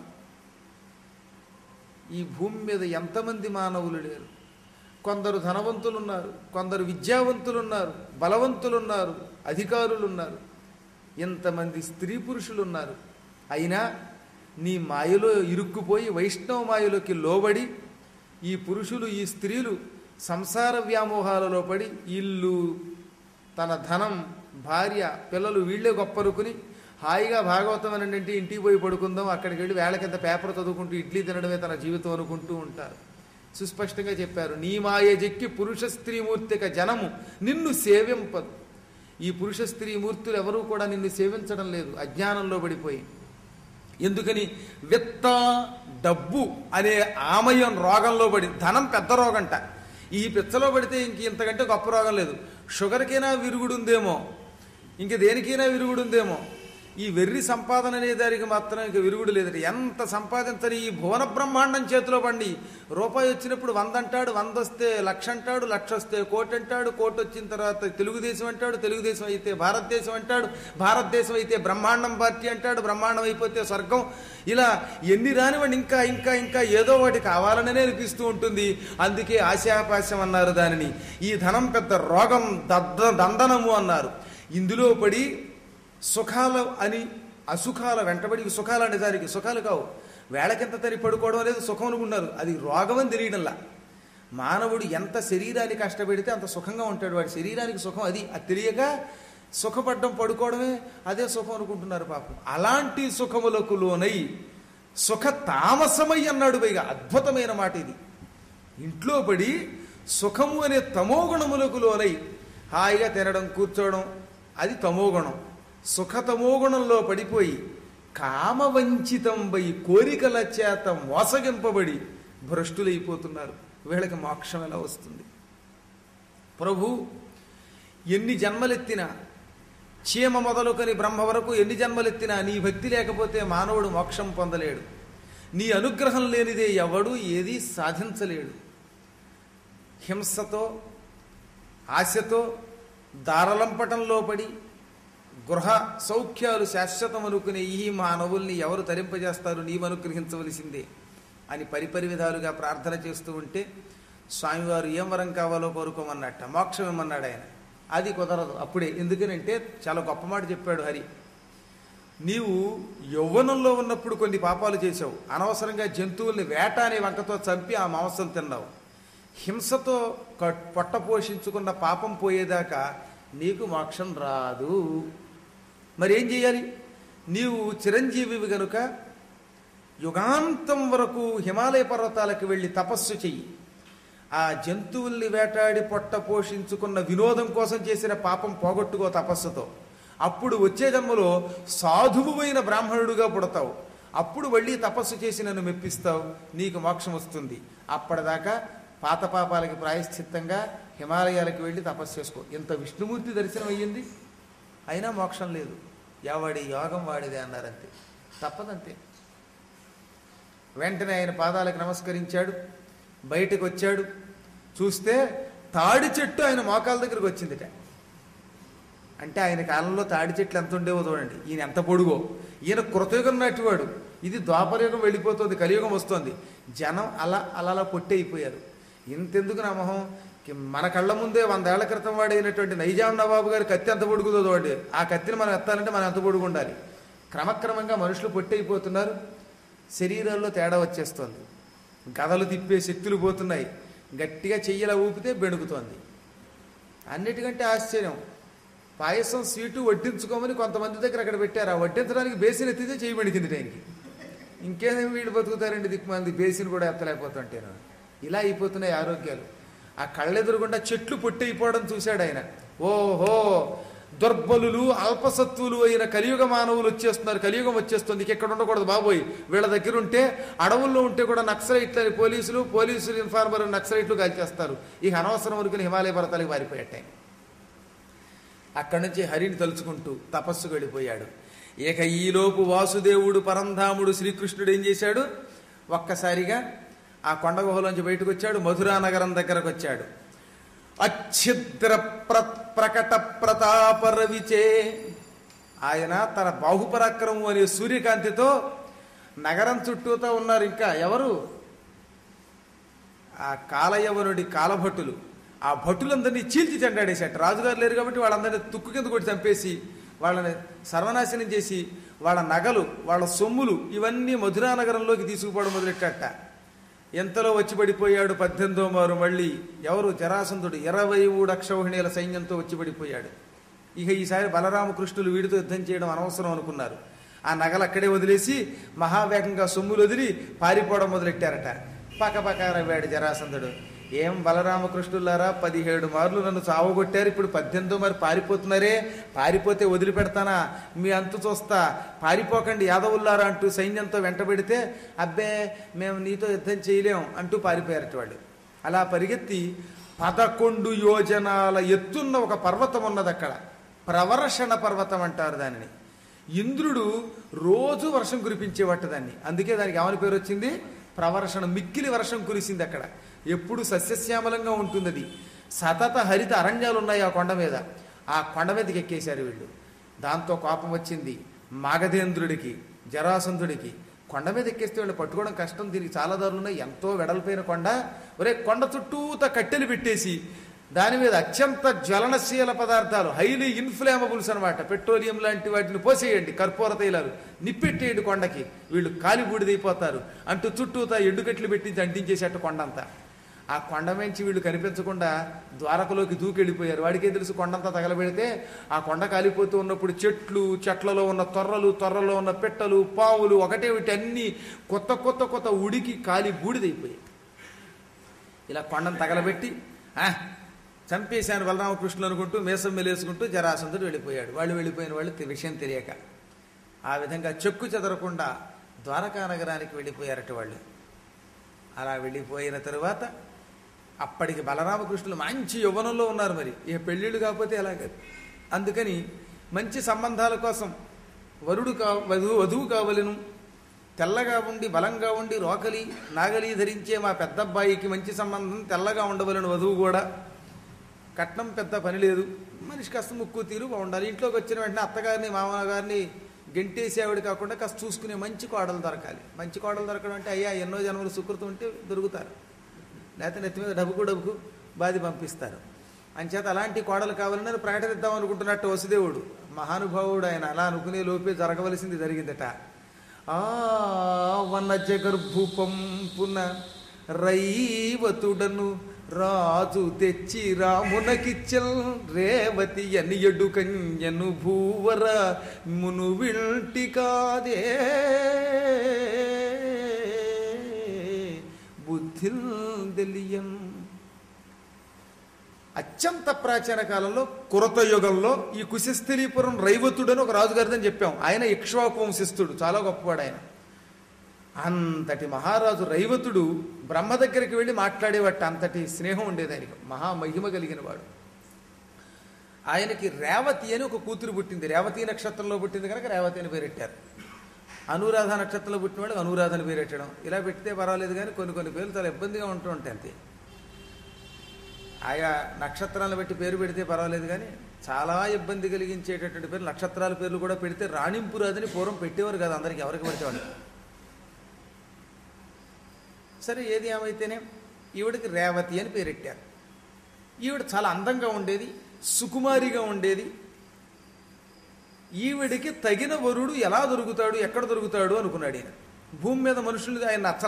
Speaker 1: ఈ భూమి మీద ఎంతమంది మానవులు లేరు కొందరు ధనవంతులు ఉన్నారు కొందరు విద్యావంతులు ఉన్నారు బలవంతులు ఉన్నారు అధికారులు ఉన్నారు ఎంతమంది స్త్రీ పురుషులు ఉన్నారు అయినా నీ మాయలో ఇరుక్కుపోయి వైష్ణవ మాయలోకి లోబడి ఈ పురుషులు ఈ స్త్రీలు సంసార వ్యామోహాలలో పడి ఇల్లు తన ధనం భార్య పిల్లలు వీళ్ళే గొప్పరుకుని హాయిగా భాగవతం అనంటే ఇంటికి పోయి పడుకుందాం అక్కడికి వెళ్ళి వేళ కింద పేపర్ చదువుకుంటూ ఇడ్లీ తినడమే తన జీవితం అనుకుంటూ ఉంటారు సుస్పష్టంగా చెప్పారు నీ మాయ జెక్కి పురుష స్త్రీమూర్తిక జనము నిన్ను సేవింపదు ఈ పురుష స్త్రీ మూర్తులు ఎవరూ కూడా నిన్ను సేవించడం లేదు అజ్ఞానంలో పడిపోయి ఎందుకని విత్త డబ్బు అనే ఆమయం రోగంలో పడి ధనం పెద్ద రోగంట ఈ పిచ్చలో పడితే ఇంక ఇంతకంటే గొప్ప రోగం లేదు షుగర్కైనా విరుగుడుందేమో ఇంక దేనికైనా విరుగుడుందేమో ఈ వెర్రి సంపాదన అనే దానికి మాత్రం ఇక విరుగుడు లేదట ఎంత సంపాదించని ఈ భువన బ్రహ్మాండం చేతిలో పండి రూపాయి వచ్చినప్పుడు వంద అంటాడు వంద వస్తే లక్ష అంటాడు లక్ష వస్తే కోటి అంటాడు కోటి వచ్చిన తర్వాత తెలుగుదేశం అంటాడు తెలుగుదేశం అయితే భారతదేశం అంటాడు భారతదేశం అయితే బ్రహ్మాండం పార్టీ అంటాడు బ్రహ్మాండం అయిపోతే స్వర్గం ఇలా ఎన్ని రానివ్వండి ఇంకా ఇంకా ఇంకా ఏదో ఒకటి కావాలనే అనిపిస్తూ ఉంటుంది అందుకే ఆశాపాశం అన్నారు దానిని ఈ ధనం పెద్ద రోగం దద్ద దందనము అన్నారు ఇందులో పడి సుఖాలు అని అసుఖాల వెంటబడి ఇవి సుఖాలు అనే దానికి సుఖాలు కావు వేళకింత తరి పడుకోవడం అనేది సుఖం అనుకున్నారు అది రోగం అని తెలియడంలా మానవుడు ఎంత శరీరానికి కష్టపెడితే అంత సుఖంగా ఉంటాడు వాడి శరీరానికి సుఖం అది అది తెలియక సుఖపడ్డం పడుకోవడమే అదే సుఖం అనుకుంటున్నారు పాపం అలాంటి సుఖములకు లోనై సుఖ తామసమై అన్నాడు పైగా అద్భుతమైన మాట ఇది ఇంట్లో పడి సుఖము అనే తమోగుణములకు లోనై హాయిగా తినడం కూర్చోవడం అది తమోగుణం సుఖ తమోగుణంలో పడిపోయి కామవంచితంపై కోరికల చేత మోసగింపబడి భ్రష్టులైపోతున్నారు వీళ్ళకి మోక్షం ఎలా వస్తుంది ప్రభు ఎన్ని జన్మలెత్తినా చీమ మొదలుకొని బ్రహ్మ వరకు ఎన్ని జన్మలెత్తినా నీ భక్తి లేకపోతే మానవుడు మోక్షం పొందలేడు నీ అనుగ్రహం లేనిదే ఎవడు ఏది సాధించలేడు హింసతో ఆశతో దారలంపటంలో పడి గృహ సౌఖ్యాలు శాశ్వతం అనుకునే ఈ మానవుల్ని ఎవరు తరింపజేస్తారు నీవు అనుగ్రహించవలసిందే అని పరిపరి విధాలుగా ప్రార్థన చేస్తూ ఉంటే స్వామివారు ఏం వరం కావాలో కోరుకోమన్నట్ట మోక్షం ఇమ్మన్నాడు ఆయన అది కుదరదు అప్పుడే ఎందుకనంటే చాలా గొప్ప మాట చెప్పాడు హరి నీవు యౌవనంలో ఉన్నప్పుడు కొన్ని పాపాలు చేసావు అనవసరంగా జంతువుల్ని వేట అనే వంకతో చంపి ఆ మాంసం తిన్నావు హింసతో క- పొట్ట పోషించుకున్న పాపం పోయేదాకా నీకు మోక్షం రాదు మరి ఏం చేయాలి నీవు చిరంజీవివి గనుక యుగాంతం వరకు హిమాలయ పర్వతాలకు వెళ్ళి తపస్సు చెయ్యి ఆ జంతువుల్ని వేటాడి పొట్ట పోషించుకున్న వినోదం కోసం చేసిన పాపం పోగొట్టుకో తపస్సుతో అప్పుడు వచ్చే జన్మలో సాధువువైన బ్రాహ్మణుడుగా పుడతావు అప్పుడు వెళ్ళి తపస్సు చేసి నన్ను మెప్పిస్తావు నీకు మోక్షం వస్తుంది అప్పటిదాకా పాత పాపాలకి ప్రాయశ్చిత్తంగా హిమాలయాలకు వెళ్ళి తపస్సు చేసుకో ఇంత విష్ణుమూర్తి దర్శనం అయ్యింది అయినా మోక్షం లేదు ఎవడి యోగం వాడిదే అన్నారంతే తప్పదంతే వెంటనే ఆయన పాదాలకు నమస్కరించాడు బయటకు వచ్చాడు చూస్తే తాడి చెట్టు ఆయన మోకాల దగ్గరికి వచ్చిందిట అంటే ఆయన కాలంలో తాడి చెట్లు ఎంత ఉండేవో చూడండి ఈయన ఎంత పొడుగో ఈయన కృతయుగం నాటివాడు ఇది ద్వాపరయుగం వెళ్ళిపోతుంది కలియుగం వస్తుంది జనం అలా అలా అలా పొట్టయిపోయారు ఇంతెందుకు నా మొహం కి- మన కళ్ళ ముందే వందేళ్ల క్రితం వాడైనటువంటి నైజాం నవాబు గారి కత్తి ఎంత పొడుగుదో చూడండి ఆ కత్తిని మనం ఎత్తాలంటే మనం ఎంత పొడుగు ఉండాలి క్రమక్రమంగా మనుషులు పొట్టయిపోతున్నారు శరీరాల్లో తేడా వచ్చేస్తుంది గదలు తిప్పే శక్తులు పోతున్నాయి గట్టిగా చెయ్యలా ఊపితే బెణుకుతోంది అన్నిటికంటే ఆశ్చర్యం పాయసం స్వీటు వడ్డించుకోమని కొంతమంది దగ్గర అక్కడ పెట్టారు ఆ వడ్డించడానికి బేసిన్ ఎత్తితే చేయి బెణికింది టైంకి ఇంకేదేమి వీళ్ళు బతుకుతారండి దిక్కుమంది బేసిన్ కూడా ఎత్తలేకపోతుంటాను ఇలా అయిపోతున్నాయి ఆరోగ్యాలు ఆ కళ్ళెదురుగుండా చెట్లు పొట్టయిపోవడం చూశాడు ఆయన ఓహో దుర్బలులు అల్పసత్వులు అయిన కలియుగ మానవులు వచ్చేస్తున్నారు కలియుగం వచ్చేస్తుంది ఇక ఎక్కడ ఉండకూడదు బాబోయ్ వీళ్ళ దగ్గర ఉంటే అడవుల్లో ఉంటే కూడా నక్సలైట్లని పోలీసులు పోలీసులు ఇన్ఫార్మర్ నక్సలైట్లు కాల్చేస్తారు ఇక అనవసరం వరకు హిమాలయ పర్వతాలకు పారిపోయాట అక్కడి నుంచి హరిని తలుచుకుంటూ తపస్సుకు వెళ్ళిపోయాడు ఇక ఈలోపు వాసుదేవుడు పరంధాముడు శ్రీకృష్ణుడు ఏం చేశాడు ఒక్కసారిగా ఆ కొండ గుహలోంచి బయటకు వచ్చాడు మధురా నగరం దగ్గరకు వచ్చాడు అచ్ఛిద్ర ప్ర ప్రకట ప్రతాప రవిచే ఆయన తన బాహుపరాక్రమం అనే సూర్యకాంతితో నగరం చుట్టూతో ఉన్నారు ఇంకా ఎవరు ఆ కాలయవనుడి కాలభటులు ఆ భటులందరినీ చీల్చి చెండాడేశాట రాజుగారు లేరు కాబట్టి వాళ్ళందరినీ తుక్కు కింద కొట్టి చంపేసి వాళ్ళని సర్వనాశనం చేసి వాళ్ళ నగలు వాళ్ళ సొమ్ములు ఇవన్నీ మధురా నగరంలోకి తీసుకుపోవడం మొదలెట్టట ఎంతలో వచ్చి పడిపోయాడు పద్దెనిమిదో మారు మళ్ళీ ఎవరు జరాసంధుడు ఇరవై మూడు అక్షౌహిణీల సైన్యంతో వచ్చి పడిపోయాడు ఇక ఈసారి బలరామకృష్ణులు వీడితో యుద్ధం చేయడం అనవసరం అనుకున్నారు ఆ నగలు అక్కడే వదిలేసి మహావేగంగా సొమ్ములు వదిలి పారిపోవడం మొదలెట్టారట పక్కపక్కరవాడు జరాసంధుడు ఏం బలరామకృష్ణులారా పదిహేడు మార్లు నన్ను చావగొట్టారు ఇప్పుడు పద్దెనిమిదో మరి పారిపోతున్నారే పారిపోతే వదిలిపెడతానా మీ అంతు చూస్తా పారిపోకండి యాదవుల్లారా అంటూ సైన్యంతో వెంటబెడితే అబ్బే మేము నీతో యుద్ధం చేయలేం అంటూ పారిపోయారట వాళ్ళు అలా పరిగెత్తి పదకొండు యోజనాల ఎత్తున్న ఒక పర్వతం ఉన్నది అక్కడ ప్రవర్షణ పర్వతం అంటారు దానిని ఇంద్రుడు రోజు వర్షం కురిపించేవట దాన్ని అందుకే దానికి ఏమని పేరు వచ్చింది ప్రవర్షణ మిక్కిలి వర్షం కురిసింది అక్కడ ఎప్పుడు సస్యశ్యామలంగా ఉంటుంది అది సతత హరిత అరణ్యాలు ఉన్నాయి ఆ కొండ మీద ఆ కొండ మీదకి ఎక్కేశారు వీళ్ళు దాంతో కోపం వచ్చింది మాగధేంద్రుడికి జరాసంధుడికి కొండ మీద ఎక్కేస్తే వాళ్ళు పట్టుకోవడం కష్టం దీనికి చాలా దారులు ఉన్నాయి ఎంతో వెడల్పోయిన కొండ ఒరే కొండ చుట్టూత కట్టెలు పెట్టేసి దాని మీద అత్యంత జ్వలనశీల పదార్థాలు హైలీ ఇన్ఫ్లేమబుల్స్ అనమాట పెట్రోలియం లాంటి వాటిని పోసేయండి కర్పూర తైలాలు నిప్పెట్టేయండి కొండకి వీళ్ళు కాలి బూడిదైపోతారు అంటూ చుట్టూతా ఎండుకట్లు పెట్టి అంటించేసేట కొండంతా ఆ కొండ నుంచి వీళ్ళు కనిపించకుండా ద్వారకలోకి దూకెళ్ళిపోయారు వాడికే తెలుసు కొండంతా తగలబెడితే ఆ కొండ కాలిపోతూ ఉన్నప్పుడు చెట్లు చెట్లలో ఉన్న తొర్రలు తొర్రలో ఉన్న పెట్టలు పావులు ఒకటే వీటి అన్ని కొత్త కొత్త కొత్త ఉడికి కాలి బూడిదైపోయాయి ఇలా కొండను తగలబెట్టి "ఆ, చంపేశాను బలరామకృష్ణులు అనుకుంటూ మేసం మెలేసుకుంటూ జరాసంధుడు వెళ్ళిపోయాడు వాళ్ళు వెళ్ళిపోయిన వాళ్ళు తె- విషయం తెలియక ఆ విధంగా చెక్కు చెదరకుండా ద్వారకా నగరానికి వెళ్ళిపోయారట వాళ్ళు అలా వెళ్ళిపోయిన తరువాత అప్పటికి బలరామకృష్ణులు మంచి యవ్వనంలో ఉన్నారు మరి ఇక పెళ్ళిళ్ళు కాకపోతే ఎలాగ అందుకని మంచి సంబంధాల కోసం వరుడు కా వధువు వధువు కావలను తెల్లగా ఉండి బలంగా ఉండి రోకలి నాగలి ధరించే మా పెద్దబ్బాయికి మంచి సంబంధం తెల్లగా ఉండవలను వధువు కూడా కట్నం పెద్ద పని లేదు మనిషి కాస్త ముక్కు తీరు బాగుండాలి ఇంట్లోకి వచ్చిన వెంటనే అత్తగారిని మామగారిని గెంటేసి ఆవిడ కాకుండా కాస్త చూసుకునే మంచి కోడలు దొరకాలి మంచి కోడలు దొరకడం అంటే అయ్యా ఎన్నో జన్మలు సుకృతం ఉంటే దొరుకుతారు లేకపోతే నెత్తి మీద డబ్బుకు డబ్బుకు బాధి పంపిస్తారు అంచేత అలాంటి కోడలు కావాలని నేను ప్రకటిద్దాం అనుకుంటున్నట్టు వసుదేవుడు మహానుభావుడు ఆయన అలా అనుకునే లోపే జరగవలసింది జరిగిందట ఆ వనజ గర్భుపంపున రైవతుడను రాజు తెచ్చి రామునకిచ్చల్ రేవతి అనియడు కన్యను భూవర మును వింటి కాదే బుద్ధిల్ తెలియం అత్యంత ప్రాచీన కాలంలో కురత యుగంలో ఈ కుశస్థలీపురం రైవతుడని ఒక రాజుగారిదని చెప్పాం ఆయన ఇక్ష్వాకు వంశస్థుడు చాలా గొప్పవాడు ఆయన అంతటి మహారాజు రైవతుడు బ్రహ్మ దగ్గరికి వెళ్ళి మాట్లాడేవాట అంతటి స్నేహం ఉండేది ఆయనకి మహామహిమ కలిగిన వాడు ఆయనకి రేవతి అని ఒక కూతురు పుట్టింది రేవతి నక్షత్రంలో పుట్టింది కనుక రేవతి అని పేరెట్టారు అనురాధ నక్షత్రంలో పుట్టిన వాడు అనురాధ అని పేరెట్టడం ఇలా పెడితే పర్వాలేదు కానీ కొన్ని కొన్ని పేర్లు చాలా ఇబ్బందిగా ఉంటూ ఉంటాయి అంతే ఆయా నక్షత్రాలను బట్టి పేరు పెడితే పర్వాలేదు కానీ చాలా ఇబ్బంది కలిగించేటటువంటి పేరు నక్షత్రాల పేర్లు కూడా పెడితే రాణింపు రాదని పూర్వం పెట్టేవారు కదా అందరికి ఎవరికి పడితే వాళ్ళు సరే ఏది ఏమైతేనే ఈవిడికి రేవతి అని పేరెట్టారు ఈవిడ చాలా అందంగా ఉండేది సుకుమారిగా ఉండేది ఈవిడికి తగిన వరుడు ఎలా దొరుకుతాడు ఎక్కడ దొరుకుతాడు అనుకున్నాడు ఈయన భూమి మీద మనుషులు ఆయన నచ్చల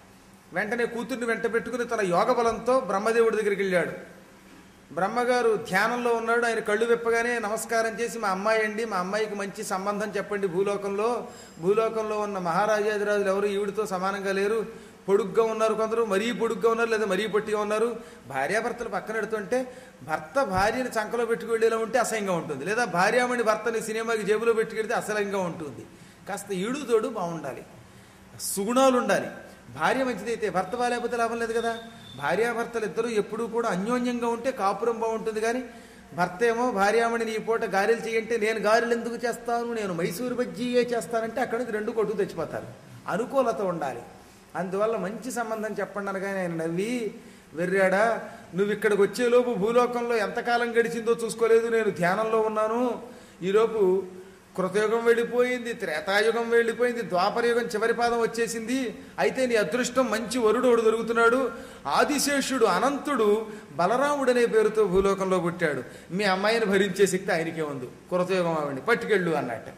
Speaker 1: వెంటనే కూతుర్ని వెంట పెట్టుకుని తన యోగ బలంతో బ్రహ్మదేవుడి దగ్గరికి వెళ్ళాడు బ్రహ్మగారు ధ్యానంలో ఉన్నాడు ఆయన కళ్ళు విప్పగానే నమస్కారం చేసి మా అమ్మాయి అండి మా అమ్మాయికి మంచి సంబంధం చెప్పండి భూలోకంలో భూలోకంలో ఉన్న మహారాజాదిరాజులు ఎవరు ఈవిడితో సమానంగా లేరు పొడుగ్గా ఉన్నారు కొందరు మరీ పొడుగ్గా ఉన్నారు లేదా మరీ పొట్టిగా ఉన్నారు భార్యాభర్తలు పక్కన పెడుతుంటే భర్త భార్యని చంకలో పెట్టుకు వెళ్ళేలా ఉంటే అసహ్యంగా ఉంటుంది లేదా భార్యామణి భర్తని సినిమాకి జేబులో పెట్టుకెడితే అసహ్యంగా ఉంటుంది కాస్త ఈడు తోడు బాగుండాలి సుగుణాలు ఉండాలి భార్య మంచిదైతే భర్త బాగాలేకపోతే లాభం లేదు కదా భార్యాభర్తలు ఇద్దరు ఎప్పుడూ కూడా అన్యోన్యంగా ఉంటే కాపురం బాగుంటుంది కానీ భర్త ఏమో భార్యామణి నీ పూట గారెలు చేయంటే నేను గారెలు ఎందుకు చేస్తాను నేను మైసూరు బజ్జీయే చేస్తానంటే అక్కడి నుంచి రెండు కొట్టుకు తెచ్చిపోతారు అనుకూలత ఉండాలి అందువల్ల మంచి సంబంధం చెప్పండి అనగానే ఆయన నవ్వి వెర్రాడా నువ్వు ఇక్కడికి వచ్చేలోపు భూలోకంలో ఎంతకాలం గడిచిందో చూసుకోలేదు నేను ధ్యానంలో ఉన్నాను ఈలోపు కృతయుగం వెళ్ళిపోయింది త్రేతాయుగం వెళ్ళిపోయింది ద్వాపరయుగం చివరి పాదం వచ్చేసింది అయితే నీ అదృష్టం మంచి వరుడు ఒకడు దొరుకుతున్నాడు ఆదిశేషుడు అనంతుడు బలరాముడు అనే పేరుతో భూలోకంలో పుట్టాడు మీ అమ్మాయిని భరించే శక్తి ఆయనకే ఉంది కృతయుగం ఆవిడ్ని పట్టుకెళ్ళు అన్నట్టు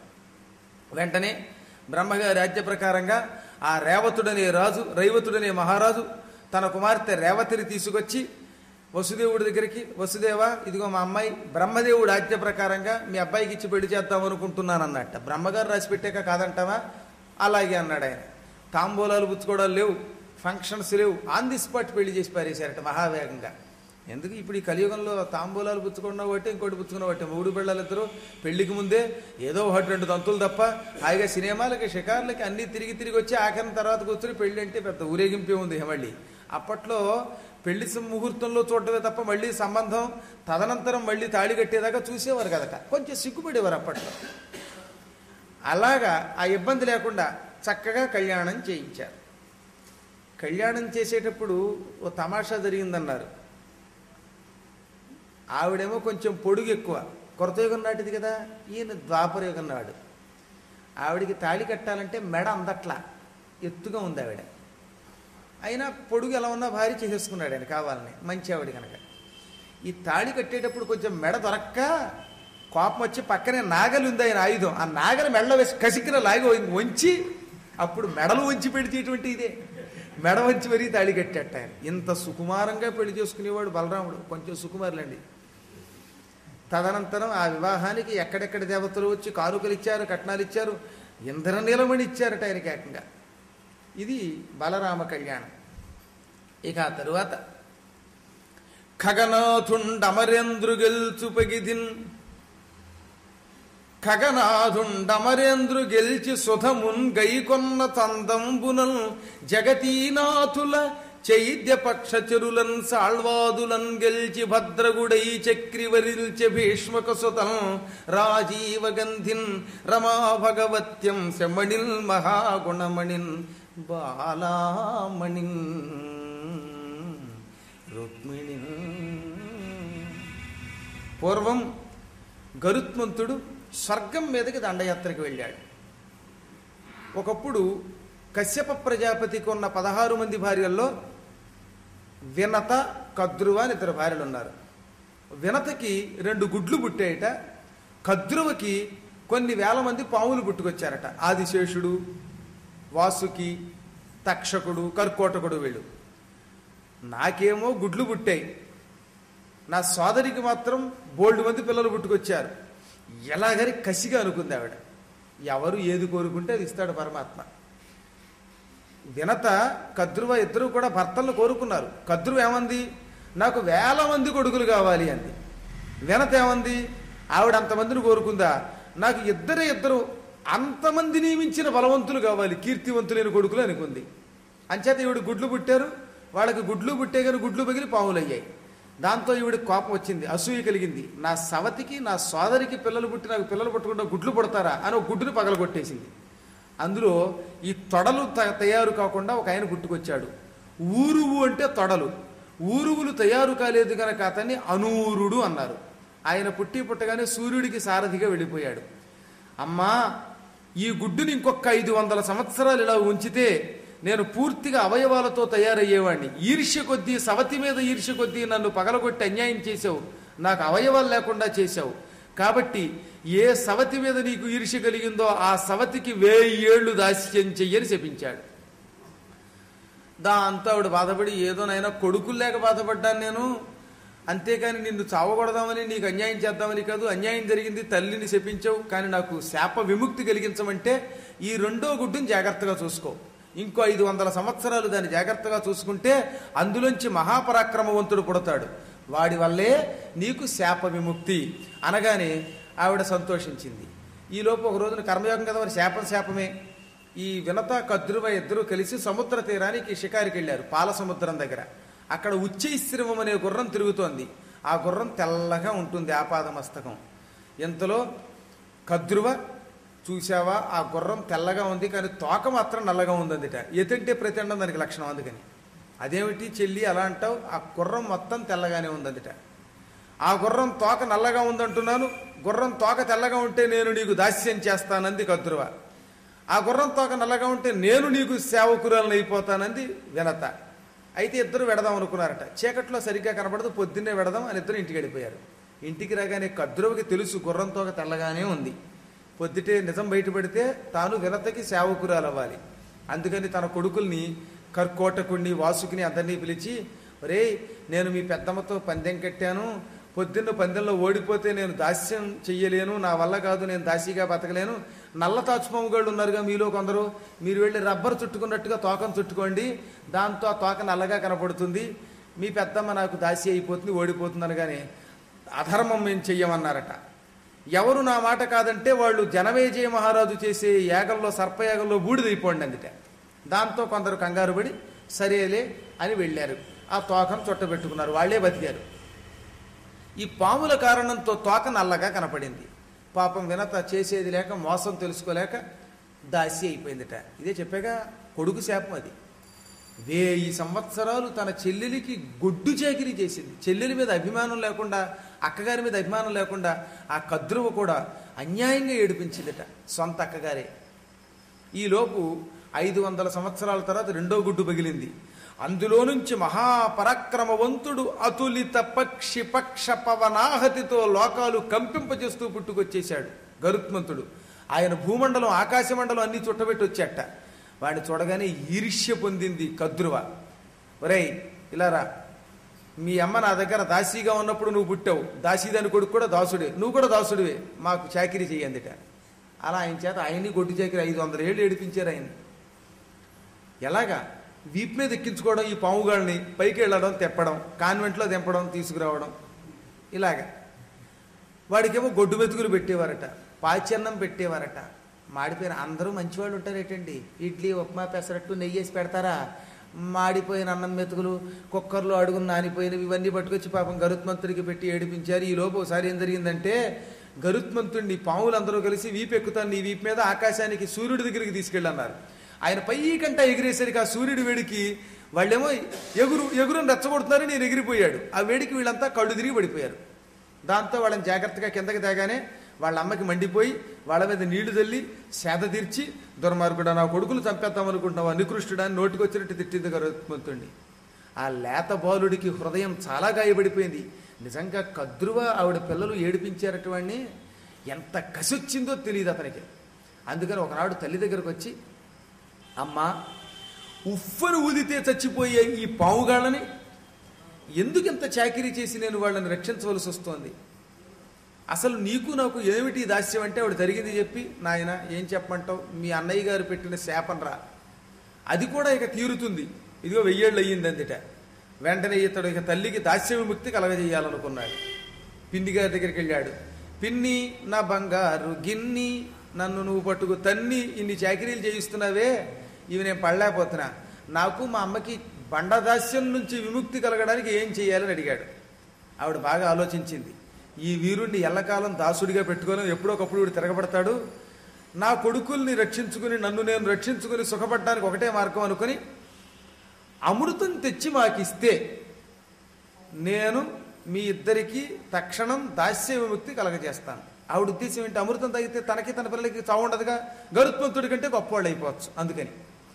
Speaker 1: వెంటనే బ్రహ్మగారి రాజ్య ప్రకారంగా ఆ రేవతుడనే రాజు రైవతుడనే మహారాజు తన కుమార్తె రేవతిని తీసుకొచ్చి వసుదేవుడి దగ్గరికి వసుదేవ ఇదిగో మా అమ్మాయి బ్రహ్మదేవుడు ఆజ్ఞ ప్రకారంగా మీ అబ్బాయికి ఇచ్చి పెళ్లి చేద్దాం అనుకుంటున్నాను అన్నట్ట బ్రహ్మగారు రాసి పెట్టాక కాదంటావా అలాగే అన్నాడు ఆయన తాంబూలాలు పుచ్చుకోవడాలు లేవు ఫంక్షన్స్ లేవు ఆన్ ది స్పాట్ పెళ్లి చేసి పారేశారట మహావేగంగా ఎందుకు ఇప్పుడు ఈ కలియుగంలో తాంబూలాలు పుచ్చుకున్న బట్టి ఇంకోటి పుచ్చుకున్న బట్టి మూడు పిల్లలిద్దరూ పెళ్లికి ముందే ఏదో ఒకటి రెండు తంతులు తప్ప హాయిగా సినిమాలకి షికార్లకి అన్ని తిరిగి తిరిగి వచ్చి ఆఖరిన తర్వాత కూర్చొని పెళ్లి అంటే పెద్ద ఊరేగింపే ఉంది మళ్ళీ అప్పట్లో పెళ్లి సం- ముహూర్తంలో చూడటమే తప్ప మళ్ళీ సంబంధం తదనంతరం మళ్ళీ తాళి కట్టేదాకా చూసేవారు కదట కొంచెం సిగ్గుపడేవారు అప్పట్లో అలాగా ఆ ఇబ్బంది లేకుండా చక్కగా కళ్యాణం చేయించారు కళ్యాణం చేసేటప్పుడు ఓ తమాషా జరిగిందన్నారు ఆవిడేమో కొంచెం పొడుగు ఎక్కువ కొరతయుగం నాటిది కదా ఈయన ద్వాపరయుగం నాడు ఆవిడికి తాళి కట్టాలంటే మెడ అందట్లా ఎత్తుగా ఉంది ఆవిడ అయినా పొడుగు ఎలా ఉన్నా భార్య చేసేసుకున్నాడు ఆయన కావాలని మంచి ఆవిడ కనుక ఈ తాళి కట్టేటప్పుడు కొంచెం మెడ దొరక్క కోపం వచ్చి పక్కనే నాగలి ఉంది ఆయన ఆయుధం ఆ నాగలి మెడలో వేసి కసికిన లాగి వంచి అప్పుడు మెడలు వంచి పెడితేటువంటి ఇదే మెడ వంచి మరీ తాళి కట్టేట ఆయన ఇంత సుకుమారంగా పెళ్లి చేసుకునేవాడు బలరాముడు కొంచెం సుకుమారులండి తదనంతరం ఆ వివాహానికి ఎక్కడెక్కడ దేవతలు వచ్చి కానుకలు ఇచ్చారు కట్నాలు ఇచ్చారు ఇంద్రనీలమణి ఇచ్చారట ఆయనకి ఏకంగా ఇది బలరామ కళ్యాణం ఇక ఆ తరువాత ఖగనాథుండమరేంద్రు గెల్చు పగిదిన్ ఖగనాథుండమరేంద్రు గెల్చి సుధమున్ గైకొన్న తందంబునల్ జగతీనాథుల చైద్య పక్షచరులన్ సాళ్వాదులన్ గెల్చి భద్రగుడై చక్రివరిల్చె భీష్మక సుతం రాజీవ గంధిన్ రమా భగవత్యం శమణిల్ మహాగుణమణిన్ బాలామణిన్ రుక్మిణి పూర్వం గరుత్మంతుడు స్వర్గం మీదకి దండయాత్రకు వెళ్ళాడు ఒకప్పుడు కశ్యప ప్రజాపతికి ఉన్న పదహారు మంది భార్యల్లో వినత కద్రువ అని ఇద్దరు భార్యలు ఉన్నారు వినతకి రెండు గుడ్లు పుట్టాయట కద్రువకి కొన్ని వేల మంది పాములు పుట్టుకొచ్చారట ఆదిశేషుడు వాసుకి తక్షకుడు కర్కోటకుడు వీళ్ళు నాకేమో గుడ్లు పుట్టాయి నా సోదరికి మాత్రం బోల్డ్ మంది పిల్లలు పుట్టుకొచ్చారు ఎలాగని కసిగా అనుకుంది ఆవిడ ఎవరు ఏది కోరుకుంటే అది ఇస్తాడు పరమాత్మ వినత కద్రువ ఇద్దరు కూడా భర్తలను కోరుకున్నారు కద్రువ ఏమంది నాకు వేల మంది కొడుకులు కావాలి అంది వినత ఏమంది ఆవిడ అంతమందిని కోరుకుందా నాకు ఇద్దరే ఇద్దరు అంతమంది నియమించిన బలవంతులు కావాలి కీర్తివంతులైన కొడుకులు అనుకుంది అంచేత ఈవిడ గుడ్లు పుట్టారు వాళ్ళకి గుడ్లు పుట్టే కానీ గుడ్లు పగిలి పాములు అయ్యాయి దాంతో ఈవిడ కోపం వచ్చింది అసూయ కలిగింది నా సవతికి నా సోదరికి పిల్లలు పుట్టి నాకు పిల్లలు పుట్టకుండా గుడ్లు పుడతారా అని ఒక గుడ్డుని పగలగొట్టేసింది అందులో ఈ తొడలు త- తయారు కాకుండా ఒక ఆయన గుట్టుకొచ్చాడు ఊరువు అంటే తొడలు ఊరువులు తయారు కాలేదు కనుక అతన్ని అనూరుడు అన్నారు ఆయన పుట్టి పుట్టగానే సూర్యుడికి సారథిగా వెళ్ళిపోయాడు అమ్మా ఈ గుడ్డుని ఇంకొక ఐదు వందల సంవత్సరాలు ఇలా ఉంచితే నేను పూర్తిగా అవయవాలతో తయారయ్యేవాడిని ఈర్ష్య కొద్దీ సవతి మీద ఈర్ష్య కొద్దీ నన్ను పగలగొట్టి అన్యాయం చేశావు నాకు అవయవాలు లేకుండా చేశావు కాబట్టి ఏ సవతి మీద నీకు ఈర్ష్య కలిగిందో ఆ సవతికి వేయి ఏళ్లు దాస్యం చెయ్యని శపించాడు దాంతో ఆవిడ బాధపడి ఏదోనైనా కొడుకులు లేక బాధపడ్డాను నేను అంతేకాని నిన్ను చావకూడదామని నీకు అన్యాయం చేద్దామని కాదు అన్యాయం జరిగింది తల్లిని శపించావు కానీ నాకు శాప విముక్తి కలిగించమంటే ఈ రెండో గుడ్డుని జాగ్రత్తగా చూసుకో ఇంకో ఐదు వందల సంవత్సరాలు దాన్ని జాగ్రత్తగా చూసుకుంటే అందులోంచి మహాపరాక్రమవంతుడు పుడతాడు వాడి వల్లే నీకు శాప విముక్తి అనగానే ఆవిడ సంతోషించింది ఈలోపు ఒక రోజున కర్మయోగం కదా మరి శాపం శాపమే ఈ వినత కద్రువ ఇద్దరు కలిసి సముద్ర తీరానికి షికారికి వెళ్ళారు పాల సముద్రం దగ్గర అక్కడ ఉచ్చైశ్రవం అనే గుర్రం తిరుగుతోంది ఆ గుర్రం తెల్లగా ఉంటుంది ఆపాదమస్తకం ఇంతలో కద్రువ చూసావా ఆ గుర్రం తెల్లగా ఉంది కానీ తోక మాత్రం నల్లగా ఉందందిట ఎతంటే ప్రతిండం దానికి లక్షణం అందుకని అదేమిటి చెల్లి అలా అంటావు ఆ గుర్రం మొత్తం తెల్లగానే ఉందందిట ఆ గుర్రం తోక నల్లగా ఉందంటున్నాను గుర్రం తోక తెల్లగా ఉంటే నేను నీకు దాస్యం చేస్తానంది కద్రువ ఆ గుర్రం తోక నల్లగా ఉంటే నేను నీకు సేవకురాలను అయిపోతానంది వినత అయితే ఇద్దరు వెడదాం అనుకున్నారట చీకట్లో సరిగ్గా కనబడదు పొద్దున్నే వెడదాం అని ఇద్దరు ఇంటికి వెళ్ళిపోయారు ఇంటికి రాగానే కద్రువకి తెలుసు గుర్రం తోక తెల్లగానే ఉంది పొద్దుటే నిజం బయటపడితే తాను వినతకి సేవకురాలు అవ్వాలి అందుకని తన కొడుకుల్ని కర్కోటకుణ్ణి వాసుకిని అందరినీ పిలిచి ఒరే నేను మీ పెద్దమ్మతో పందెం కట్టాను పొద్దున్న పందెంలో ఓడిపోతే నేను దాస్యం చెయ్యలేను నా వల్ల కాదు నేను దాసిగా బతకలేను నల్ల తాచుపాముగాళ్ళు ఉన్నారుగా మీలో కొందరు మీరు వెళ్ళి రబ్బర్ చుట్టుకున్నట్టుగా తోకను చుట్టుకోండి దాంతో ఆ తోక నల్లగా కనపడుతుంది మీ పెద్దమ్మ నాకు దాసి అయిపోతుంది ఓడిపోతుంది అనగానే అధర్మం మేము చెయ్యమన్నారట ఎవరు నా మాట కాదంటే వాళ్ళు జనమేజయ మహారాజు చేసే యాగంలో సర్పయాగంలో బూడిదైపోండి అందుట దాంతో కొందరు కంగారు పడి సరేలే అని వెళ్ళారు ఆ తోకను చుట్టబెట్టుకున్నారు వాళ్ళే బతికారు ఈ పాముల కారణంతో తోక నల్లగా కనపడింది పాపం వినత చేసేది లేక మోసం తెలుసుకోలేక దాసి అయిపోయిందిట ఇదే చెప్పాగా కొడుకు శాపం అది వేయి సంవత్సరాలు తన చెల్లెలికి గొడ్డు చాకిరీ చేసింది చెల్లెలి మీద అభిమానం లేకుండా అక్కగారి మీద అభిమానం లేకుండా ఆ కద్రువ కూడా అన్యాయంగా ఏడిపించిందిట సొంత అక్కగారే ఈలోపు ఐదు వందల సంవత్సరాల తర్వాత రెండో గుడ్డు పగిలింది అందులో నుంచి మహాపరాక్రమవంతుడు అతులిత పక్షి పక్ష పవనాహతితో లోకాలు కంపింపజేస్తూ పుట్టుకొచ్చేశాడు గరుత్మంతుడు ఆయన భూమండలం ఆకాశమండలం అన్ని చుట్టబెట్టి వచ్చేట వాడిని చూడగానే ఈర్ష్య పొందింది కద్రువ ఒరేయ్ ఇలారా మీ అమ్మ నా దగ్గర దాసీగా ఉన్నప్పుడు నువ్వు పుట్టావు దాసీదాని కొడుకు కూడా దాసుడే నువ్వు కూడా దాసుడివే మాకు చాకరీ చెయ్యందిట అలా ఆయన చేత ఆయన్ని గొడ్డు చాకరీ ఐదు వందల ఏళ్ళు ఏడిపించారు ఆయన ఎలాగా వీపు మీద ఎక్కించుకోవడం ఈ పావుగాళ్ళని పైకి వెళ్ళడం తెప్పడం కాన్వెంట్లో దింపడం తీసుకురావడం ఇలాగా వాడికేమో గొడ్డు మెతుకులు పెట్టేవారట పాచన్నం పెట్టేవారట మాడిపోయిన అందరూ మంచివాళ్ళు ఉంటారేటండి ఇడ్లీ ఉప్మా పెసరట్టు నెయ్యి వేసి పెడతారా మాడిపోయిన అన్నం మెతుకులు కుక్కర్లో అడుగులు నానిపోయినవి ఇవన్నీ పట్టుకొచ్చి పాపం గరుత్మంతుడికి పెట్టి ఏడిపించారు ఈ లోపు ఒకసారి ఏం జరిగిందంటే గరుత్మంతుడిని పాములందరూ కలిసి వీపు ఎక్కుతాను నీ వీపు మీద ఆకాశానికి సూర్యుడి దగ్గరికి తీసుకెళ్ళన్నారు ఆయన పైకంట ఎగిరేసరికి ఆ సూర్యుడి వేడికి వాళ్ళేమో ఎగురు ఎగురుని రెచ్చగొడుతున్నారు నేను ఎగిరిపోయాడు ఆ వేడికి వీళ్ళంతా కళ్ళు తిరిగి పడిపోయారు దాంతో వాళ్ళని జాగ్రత్తగా కిందకి దిగానే వాళ్ళ అమ్మకి మండిపోయి వాళ్ళ మీద నీళ్లు తల్లి సేద తీర్చి దుర్మార్గుడా నా కొడుకులు చంపేద్దాం అనుకుంటున్నావు నికృష్టుడా అని నోటికి వచ్చినట్టు తిట్టింది గరుత్మంతుణ్ణి ఆ లేత బాలుడికి హృదయం చాలా గాయపడిపోయింది నిజంగా కద్రువ ఆవిడ పిల్లలు ఏడిపించారటువంటి ఎంత కసొచ్చిందో తెలియదు అతనికి అందుకని ఒకనాడు తల్లి దగ్గరకు వచ్చి అమ్మా ఉఫ్ఫను ఊదితే చచ్చిపోయే ఈ పావుగాళ్ళని ఎందుకు ఇంత చాకిరీ చేసి నేను వాళ్ళని రక్షించవలసి వస్తోంది అసలు నీకు నాకు ఏమిటి దాస్యం అంటే ఆవిడ జరిగింది చెప్పి నాయన ఏం చెప్పమంటావు మీ అన్నయ్య గారు పెట్టిన శాపనరా అది కూడా ఇక తీరుతుంది ఇదిగో వెయ్యేళ్ళు అయ్యింది అందుట వెంటనే ఇతడు ఇక తల్లికి దాస్య విముక్తి కలగజేయాలనుకున్నాడు పిన్ని గారి దగ్గరికి వెళ్ళాడు పిన్ని నా బంగారు గిన్ని నన్ను నువ్వు పట్టుకు తన్ని ఇన్ని చాకరీలు చేయిస్తున్నావే ఇవి నేను పడలేకపోతున్నా నాకు మా అమ్మకి బండదాస్యం నుంచి విముక్తి కలగడానికి ఏం చేయాలని అడిగాడు ఆవిడ బాగా ఆలోచించింది ఈ వీరుణ్ణి ఎల్లకాలం దాసుడిగా పెట్టుకొని ఎప్పుడొకప్పుడు వీడు తిరగబడతాడు నా కొడుకుల్ని రక్షించుకుని నన్ను నేను రక్షించుకుని సుఖపడడానికి ఒకటే మార్గం అనుకుని అమృతం తెచ్చి మాకిస్తే నేను మీ ఇద్దరికి తక్షణం దాస్య విముక్తి కలగజేస్తాను ఆవిడ ఉద్దేశం ఏంటి అమృతం తాగితే తనకి తన పిల్లలకి చావు ఉండదుగా గరుత్మంతుడి కంటే గొప్పవాళ్ళు అయిపోవచ్చు అందుకని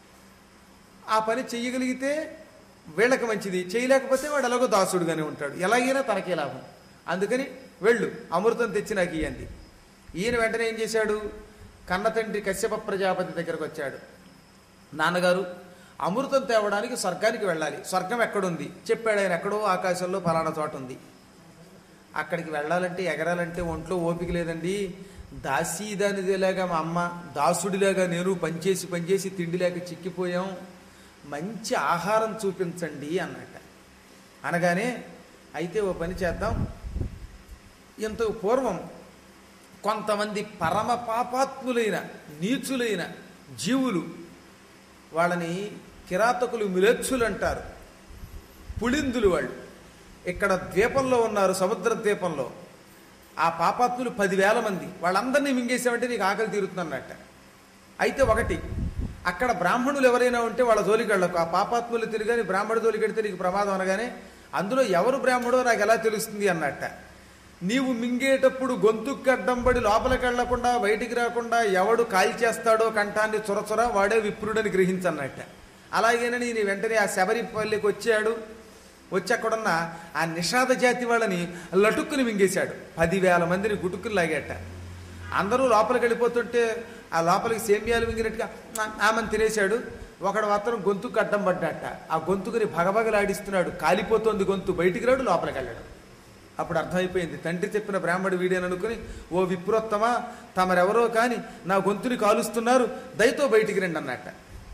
Speaker 1: ఆ పని చెయ్యగలిగితే వీళ్ళకి మంచిది చేయలేకపోతే వాడు ఎలాగో దాసుడుగానే ఉంటాడు ఎలాగైనా తనకే లాభం అందుకని వెళ్ళు అమృతం తెచ్చి నాకు ఇయ్యండి ఈయన వెంటనే ఏం చేశాడు కన్న తండ్రి కశ్యప ప్రజాపతి దగ్గరకు వచ్చాడు నాన్నగారు అమృతం తేవడానికి స్వర్గానికి వెళ్ళాలి స్వర్గం ఎక్కడుంది చెప్పాడు ఆయన ఎక్కడో ఆకాశంలో ఫలానా చోట ఉంది అక్కడికి వెళ్ళాలంటే ఎగరాలంటే ఒంట్లో ఓపిక లేదండి దాసీదానిదేలాగా మా అమ్మ దాసుడిలాగా నేను పనిచేసి పనిచేసి తిండి లేక చిక్కిపోయాం మంచి ఆహారం చూపించండి అన్నట్ట అనగానే అయితే ఓ పని చేద్దాం ఇంత పూర్వం కొంతమంది పరమ పాపాత్ములైన నీచులైన జీవులు వాళ్ళని కిరాతకులు మిలేచ్చులు అంటారు పుళిందులు వాళ్ళు ఇక్కడ ద్వీపంలో ఉన్నారు సముద్ర ద్వీపంలో ఆ పాపాత్ములు పదివేల మంది వాళ్ళందరినీ మింగేసామంటే నీకు ఆకలి తీరుతుందన్నట్ట అయితే ఒకటి అక్కడ బ్రాహ్మణులు ఎవరైనా ఉంటే వాళ్ళ జోలికి వెళ్ళకు ఆ పాపాత్ములు తిరిగాని బ్రాహ్మణ జోలికి వెడితే నీకు ప్రమాదం అనగానే అందులో ఎవరు బ్రాహ్మడో నాకు ఎలా తెలుస్తుంది అన్నట్ట నీవు మింగేటప్పుడు గొంతుకు అడ్డంబడి లోపలికి వెళ్లకుండా బయటికి రాకుండా ఎవడు కాల్చేస్తాడో కంఠాన్ని చొరచొర వాడే విప్రుడని గ్రహించన్నట్ట అలాగేనని నీ వెంటనే ఆ శబరిపల్లికి వచ్చాడు వచ్చి అక్కడున్న ఆ నిషాద జాతి వాళ్ళని లటుక్కుని మింగేశాడు పదివేల మందిని గుటుక్కుని లాగేట అందరూ లోపలికి వెళ్ళిపోతుంటే ఆ లోపలికి సేమ్యాలు మింగినట్టుగా "ఆ, ఆమెను తినేశాడు ఒకడు మాత్రం గొంతుకు అడ్డం పడ్డట ఆ గొంతుకుని భగభగలాడిస్తున్నాడు కాలిపోతోంది గొంతు బయటికి రాడు లోపలికి వెళ్ళాడు అప్పుడు అర్థమైపోయింది తండ్రి చెప్పిన బ్రాహ్మడు వీడేననుకుని ఓ విప్రోత్తమా తమరెవరో కాని నా గొంతుని కాలుస్తున్నారు దయతో బయటికి రండి అన్నట్ట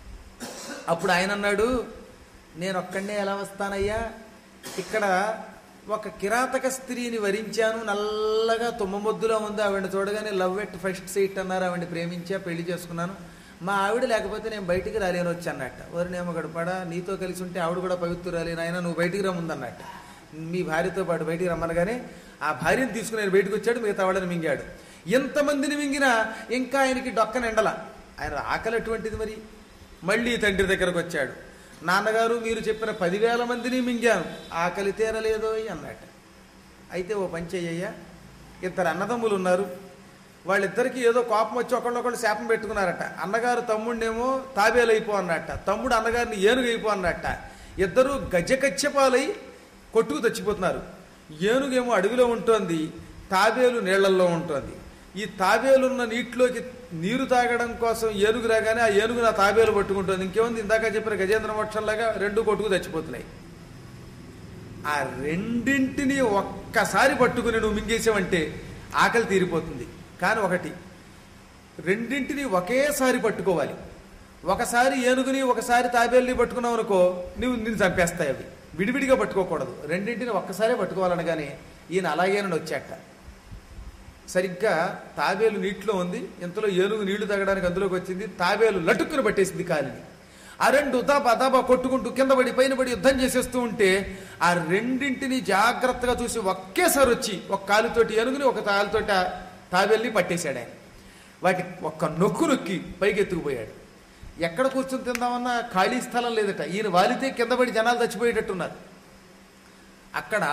Speaker 1: అప్పుడు ఆయన అన్నాడు నేను ఒక్కడే ఎలా వస్తానయ్యా ఇక్కడ ఒక కిరాతక స్త్రీని వరించాను నల్లగా తుమ్మమొద్దులో ఉంది ఆవిడ చూడగానే లవ్ ఎట్ ఫస్ట్ సైట్ అన్నారు ఆవిడ ప్రేమించా పెళ్లి చేసుకున్నాను మా ఆవిడ లేకపోతే నేను బయటికి రాలేను వచ్చి అన్నట్ట ఎవరినేమో గడపడా నీతో కలిసి ఉంటే ఆవిడ కూడా పవిత్రురాలి నాయన నువ్వు బయటికి రమ్ముందన్నట్ట మీ భార్యతో పాటు బయటికి రమ్మనగానే ఆ భార్యను తీసుకుని ఆయన బయటకు వచ్చాడు మిగతా వాళ్ళని మింగాడు ఎంతమందిని మింగినా ఇంకా ఆయనకి డొక్క నిండల ఆయన ఆకలి అటువంటిది మరి మళ్ళీ తండ్రి దగ్గరకు వచ్చాడు నాన్నగారు మీరు చెప్పిన పదివేల మందిని మింగాను ఆకలి తీరలేదో అన్నట్ట అయితే ఓ పని చెయ్యయ్యా ఇద్దరు అన్నదమ్ములు ఉన్నారు వాళ్ళిద్దరికి ఏదో కోపం వచ్చి ఒకళ్ళొకళ్ళు శాపం పెట్టుకున్నారట అన్నగారు తమ్ముడినేమో తాబేలు అయిపో అన్నట్ట తమ్ముడు అన్నగారిని ఏనుగు అయిపో అన్నట్ట ఇద్దరు గజకచ్చపాలై కొట్టుకు తెచ్చిపోతున్నారు ఏనుగేమో అడవిలో ఉంటుంది తాబేలు నీళ్లల్లో ఉంటుంది ఈ తాబేలున్న నీటిలోకి నీరు తాగడం కోసం ఏనుగు రాగానే ఆ ఏనుగు నా తాబేలు పట్టుకుంటుంది ఇంకేముంది ఇందాక చెప్పిన గజేంద్ర మోక్షంలాగా రెండు కొట్టుకు చచ్చిపోతున్నాయి ఆ రెండింటిని ఒక్కసారి పట్టుకుని నువ్వు మింగేసావంటే ఆకలి తీరిపోతుంది కానీ ఒకటి రెండింటిని ఒకేసారి పట్టుకోవాలి ఒకసారి ఏనుగుని ఒకసారి తాబేల్ని పట్టుకున్నావు అనుకో నువ్వు నిన్ను చంపేస్తాయి అవి విడివిడిగా పట్టుకోకూడదు రెండింటిని ఒక్కసారే పట్టుకోవాలనగానే ఈయన అలాగేనని వచ్చాక సరిగ్గా తాబేలు నీటిలో ఉంది ఇంతలో ఏనుగు నీళ్లు తాగడానికి అందులోకి వచ్చింది తాబేలు లటుక్కుని పట్టేసింది కాలిని ఆ రెండు దాబా దాబా కొట్టుకుంటూ కింద పడి పైన పడి యుద్ధం చేసేస్తూ ఉంటే ఆ రెండింటిని జాగ్రత్తగా చూసి ఒకేసారి వచ్చి ఒక కాలుతోటి ఏనుగుని ఒక కాలుతోటి ఆ తాబేల్ని పట్టేశాడు ఆయన వాటి ఒక్క నొక్కు నొక్కి పైకి ఎత్తుకుపోయాడు ఎక్కడ కూర్చొని తిందామన్నా ఖాళీ స్థలం లేదట ఈయన వాలితే కింద పడి జనాలు చచ్చిపోయేటట్టున్నారు అక్కడ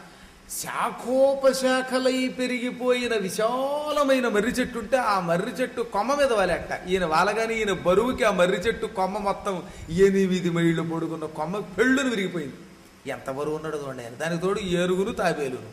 Speaker 1: శాఖోపశాఖలై పెరిగిపోయిన విశాలమైన మర్రి చెట్టు ఉంటే ఆ మర్రి చెట్టు కొమ్మ మీద వాలేట ఈయన వాలగానే ఈయన బరువుకి ఆ మర్రి చెట్టు కొమ్మ మొత్తం ఎనిమిది మైళ్ళు పొడుగున్న కొమ్మ పెళ్ళును విరిగిపోయింది ఎంత బరువు ఉన్నాడు చూడండి ఆయన దానికి తోడు ఏరుగును తాబేలును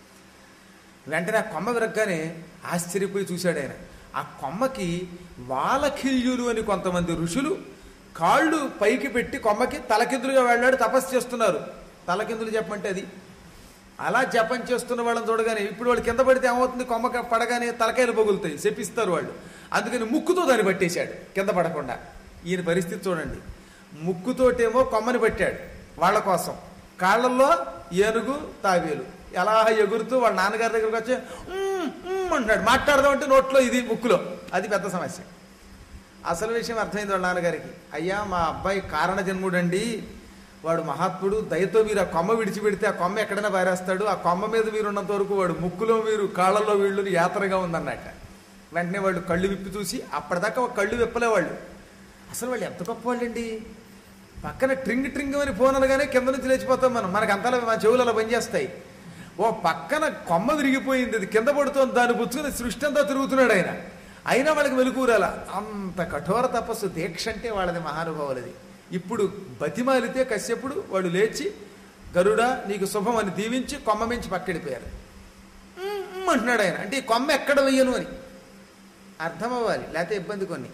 Speaker 1: వెంటనే ఆ కొమ్మ విరగ్గానే ఆశ్చర్యపోయి చూశాడు ఆయన ఆ కొమ్మకి వాలఖిల్యులు అని కొంతమంది ఋషులు కాళ్ళు పైకి పెట్టి కొమ్మకి తలకిందులుగా వెళ్ళాడు తపస్సు చేస్తున్నారు తలకిందులు చెప్పమంటే అది అలా జపం చేస్తున్న వాళ్ళని చూడగానే ఇప్పుడు వాళ్ళు కింద పడితే ఏమవుతుంది కొమ్మ పడగానే తలకాయలు పగులుతాయి చెప్పిస్తారు వాళ్ళు అందుకని ముక్కుతో దాన్ని పట్టేశాడు కింద పడకుండా ఈయన పరిస్థితి చూడండి ముక్కుతోటేమో కొమ్మని పట్టాడు వాళ్ళ కోసం కాళ్ళల్లో ఏనుగు తాబేలు ఎలా ఎగురుతూ వాళ్ళ నాన్నగారి దగ్గరకు వచ్చి "ఉమ్, ఉమ్" అంటాడు మాట్లాడదాం అంటే నోట్లో ఇది ముక్కులో అది పెద్ద సమస్య అసలు విషయం అర్థమైంది వాళ్ళ నాన్నగారికి అయ్యా మా అబ్బాయి కారణ జన్ముడండి వాడు మహాత్ముడు దయతో మీరు ఆ కొమ్మ విడిచిపెడితే ఆ కొమ్మ ఎక్కడైనా పారేస్తాడు ఆ కొమ్మ మీద మీరు ఉన్నంత వరకు వాడు ముక్కులో మీరు కాళ్ళలో వీళ్ళు యాత్రగా ఉందన్నట్ట వెంటనే వాళ్ళు కళ్ళు విప్పి చూసి అప్పటిదాకా ఒక కళ్ళు విప్పలేవాళ్ళు అసలు వాళ్ళు ఎంత గొప్ప వాళ్ళండి పక్కన ట్రింగ్ ట్రింగ్ అని ఫోన్ అనగానే కింద నుంచి లేచిపోతాం మనం మనకు అంతలా మా చెవులు అలా పనిచేస్తాయి ఓ పక్కన కొమ్మ విరిగిపోయింది అది కింద పడుతోంది దాన్ని పుచ్చుకుని సృష్టి అంతా తిరుగుతున్నాడు ఆయన అయినా వాళ్ళకి మెలుకూరాల అంత కఠోర తపస్సు దీక్ష అంటే వాళ్ళది మహానుభావులది ఇప్పుడు బతిమాలితే కశ్యపుడు వాడు లేచి గరుడా నీకు శుభం అని దీవించి కొమ్మ మించి పక్కెడిపోయారు "ఉమ్, ఉమ్" అంటున్నాడు ఆయన అంటే ఈ కొమ్మ ఎక్కడ వెయ్యను అని అర్థం అవ్వాలి లేకపోతే ఇబ్బంది కొన్ని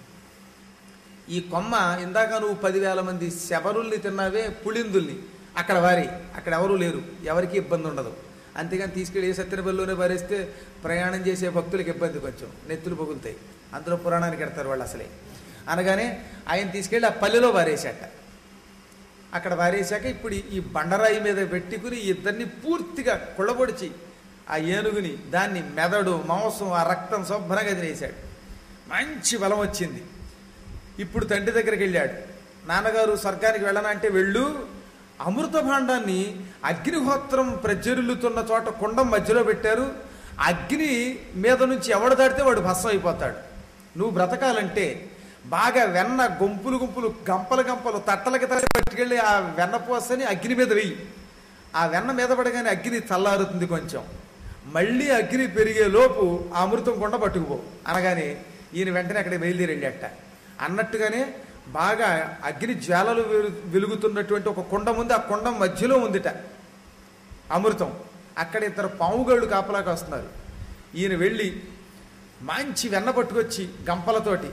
Speaker 1: ఈ కొమ్మ ఇందాక నువ్వు పదివేల మంది శబరుల్ని తిన్నావే పుళిందుల్ని అక్కడ వారి అక్కడ ఎవరు లేరు ఎవరికి ఇబ్బంది ఉండదు అంతేగాని తీసుకెళ్ళి ఏ సత్యనబల్లోనే పారేస్తే ప్రయాణం చేసే భక్తులకు ఇబ్బంది కొంచెం నెత్తులు పగులుతాయి అందులో పురాణానికి ఎడతారు వాళ్ళు అసలే అనగానే ఆయన తీసుకెళ్ళి ఆ పల్లెలో వారేశాట అక్కడ వారేశాక ఇప్పుడు ఈ బండరాయి మీద పెట్టుకుని ఈ ఇద్దరిని పూర్తిగా కుళ్ళబొడిచి ఆ ఏనుగుని దాన్ని మెదడు మాంసం ఆ రక్తం శుభ్రంగా తినేశాడు మంచి బలం వచ్చింది ఇప్పుడు తండ్రి దగ్గరికి వెళ్ళాడు నాన్నగారు స్వర్గానికి వెళ్ళనంటే వెళ్ళు అమృత భాండాన్ని అగ్నిహోత్రం ప్రజ్వరిల్లుతున్న చోట కుండం మధ్యలో పెట్టారు అగ్ని మీద నుంచి ఎవడు దాడితే వాడు భస్మం అయిపోతాడు నువ్వు బ్రతకాలంటే బాగా వెన్న గుంపులు గుంపులు గంపలు గంపలు తట్టలకి తల పట్టుకెళ్ళి ఆ వెన్న పోసని అగ్ని మీద వెయ్యి ఆ వెన్న మీద పడగానే అగ్ని చల్లారుతుంది కొంచెం మళ్ళీ అగ్ని పెరిగే లోపు ఆ అమృతం కొండ పట్టుకుపో అనగానే ఈయన వెంటనే అక్కడ బయలుదేరి వెళ్ళాట అన్నట్టుగానే బాగా అగ్ని జ్వాలలు వెలు- వెలుగుతున్నటువంటి ఒక కుండ ఉంది ఆ కుండ మధ్యలో ఉందిట అమృతం అక్కడ ఇద్దరు పావుగాళ్ళు కాపలాగా వస్తున్నారు ఈయన వెళ్ళి మంచి వెన్న పట్టుకొచ్చి గంపలతోటి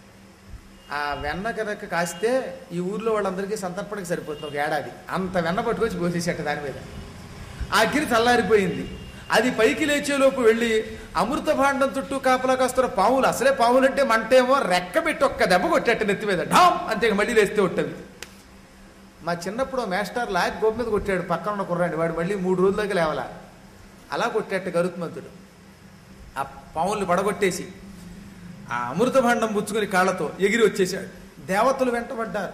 Speaker 1: ఆ వెన్న కనుక కాస్తే ఈ ఊర్లో వాళ్ళందరికీ సంతర్పణకి సరిపోతుంది ఒక ఏడాది అంత వెన్న పట్టుకొచ్చి పోసేసేట దాని మీద ఆ అగ్ని చల్లారిపోయింది అది పైకి లేచేలోపు వెళ్ళి అమృత భాండం చుట్టూ కాపలా కాస్తున్న పాములు అసలే పాములు అంటే మంటేమో రెక్క పెట్టి ఒక్క దెబ్బ కొట్టేట నెత్తి మీద ఢామ్ అంతే మళ్ళీ లేస్తే కొట్టవి మా చిన్నప్పుడు ఓ మేస్టర్ లాగ్ గోపు మీద కొట్టాడు పక్కన ఉన్న కుర్రాడి వాడు మళ్ళీ మూడు రోజుల దాకా లేవలా అలా కొట్టేట గరుత్మంతుడు ఆ పాముల్ని పడగొట్టేసి ఆ అమృత భాండం పుచ్చుకొని కాళ్ళతో ఎగిరి వచ్చేసాడు దేవతలు వెంటబడ్డారు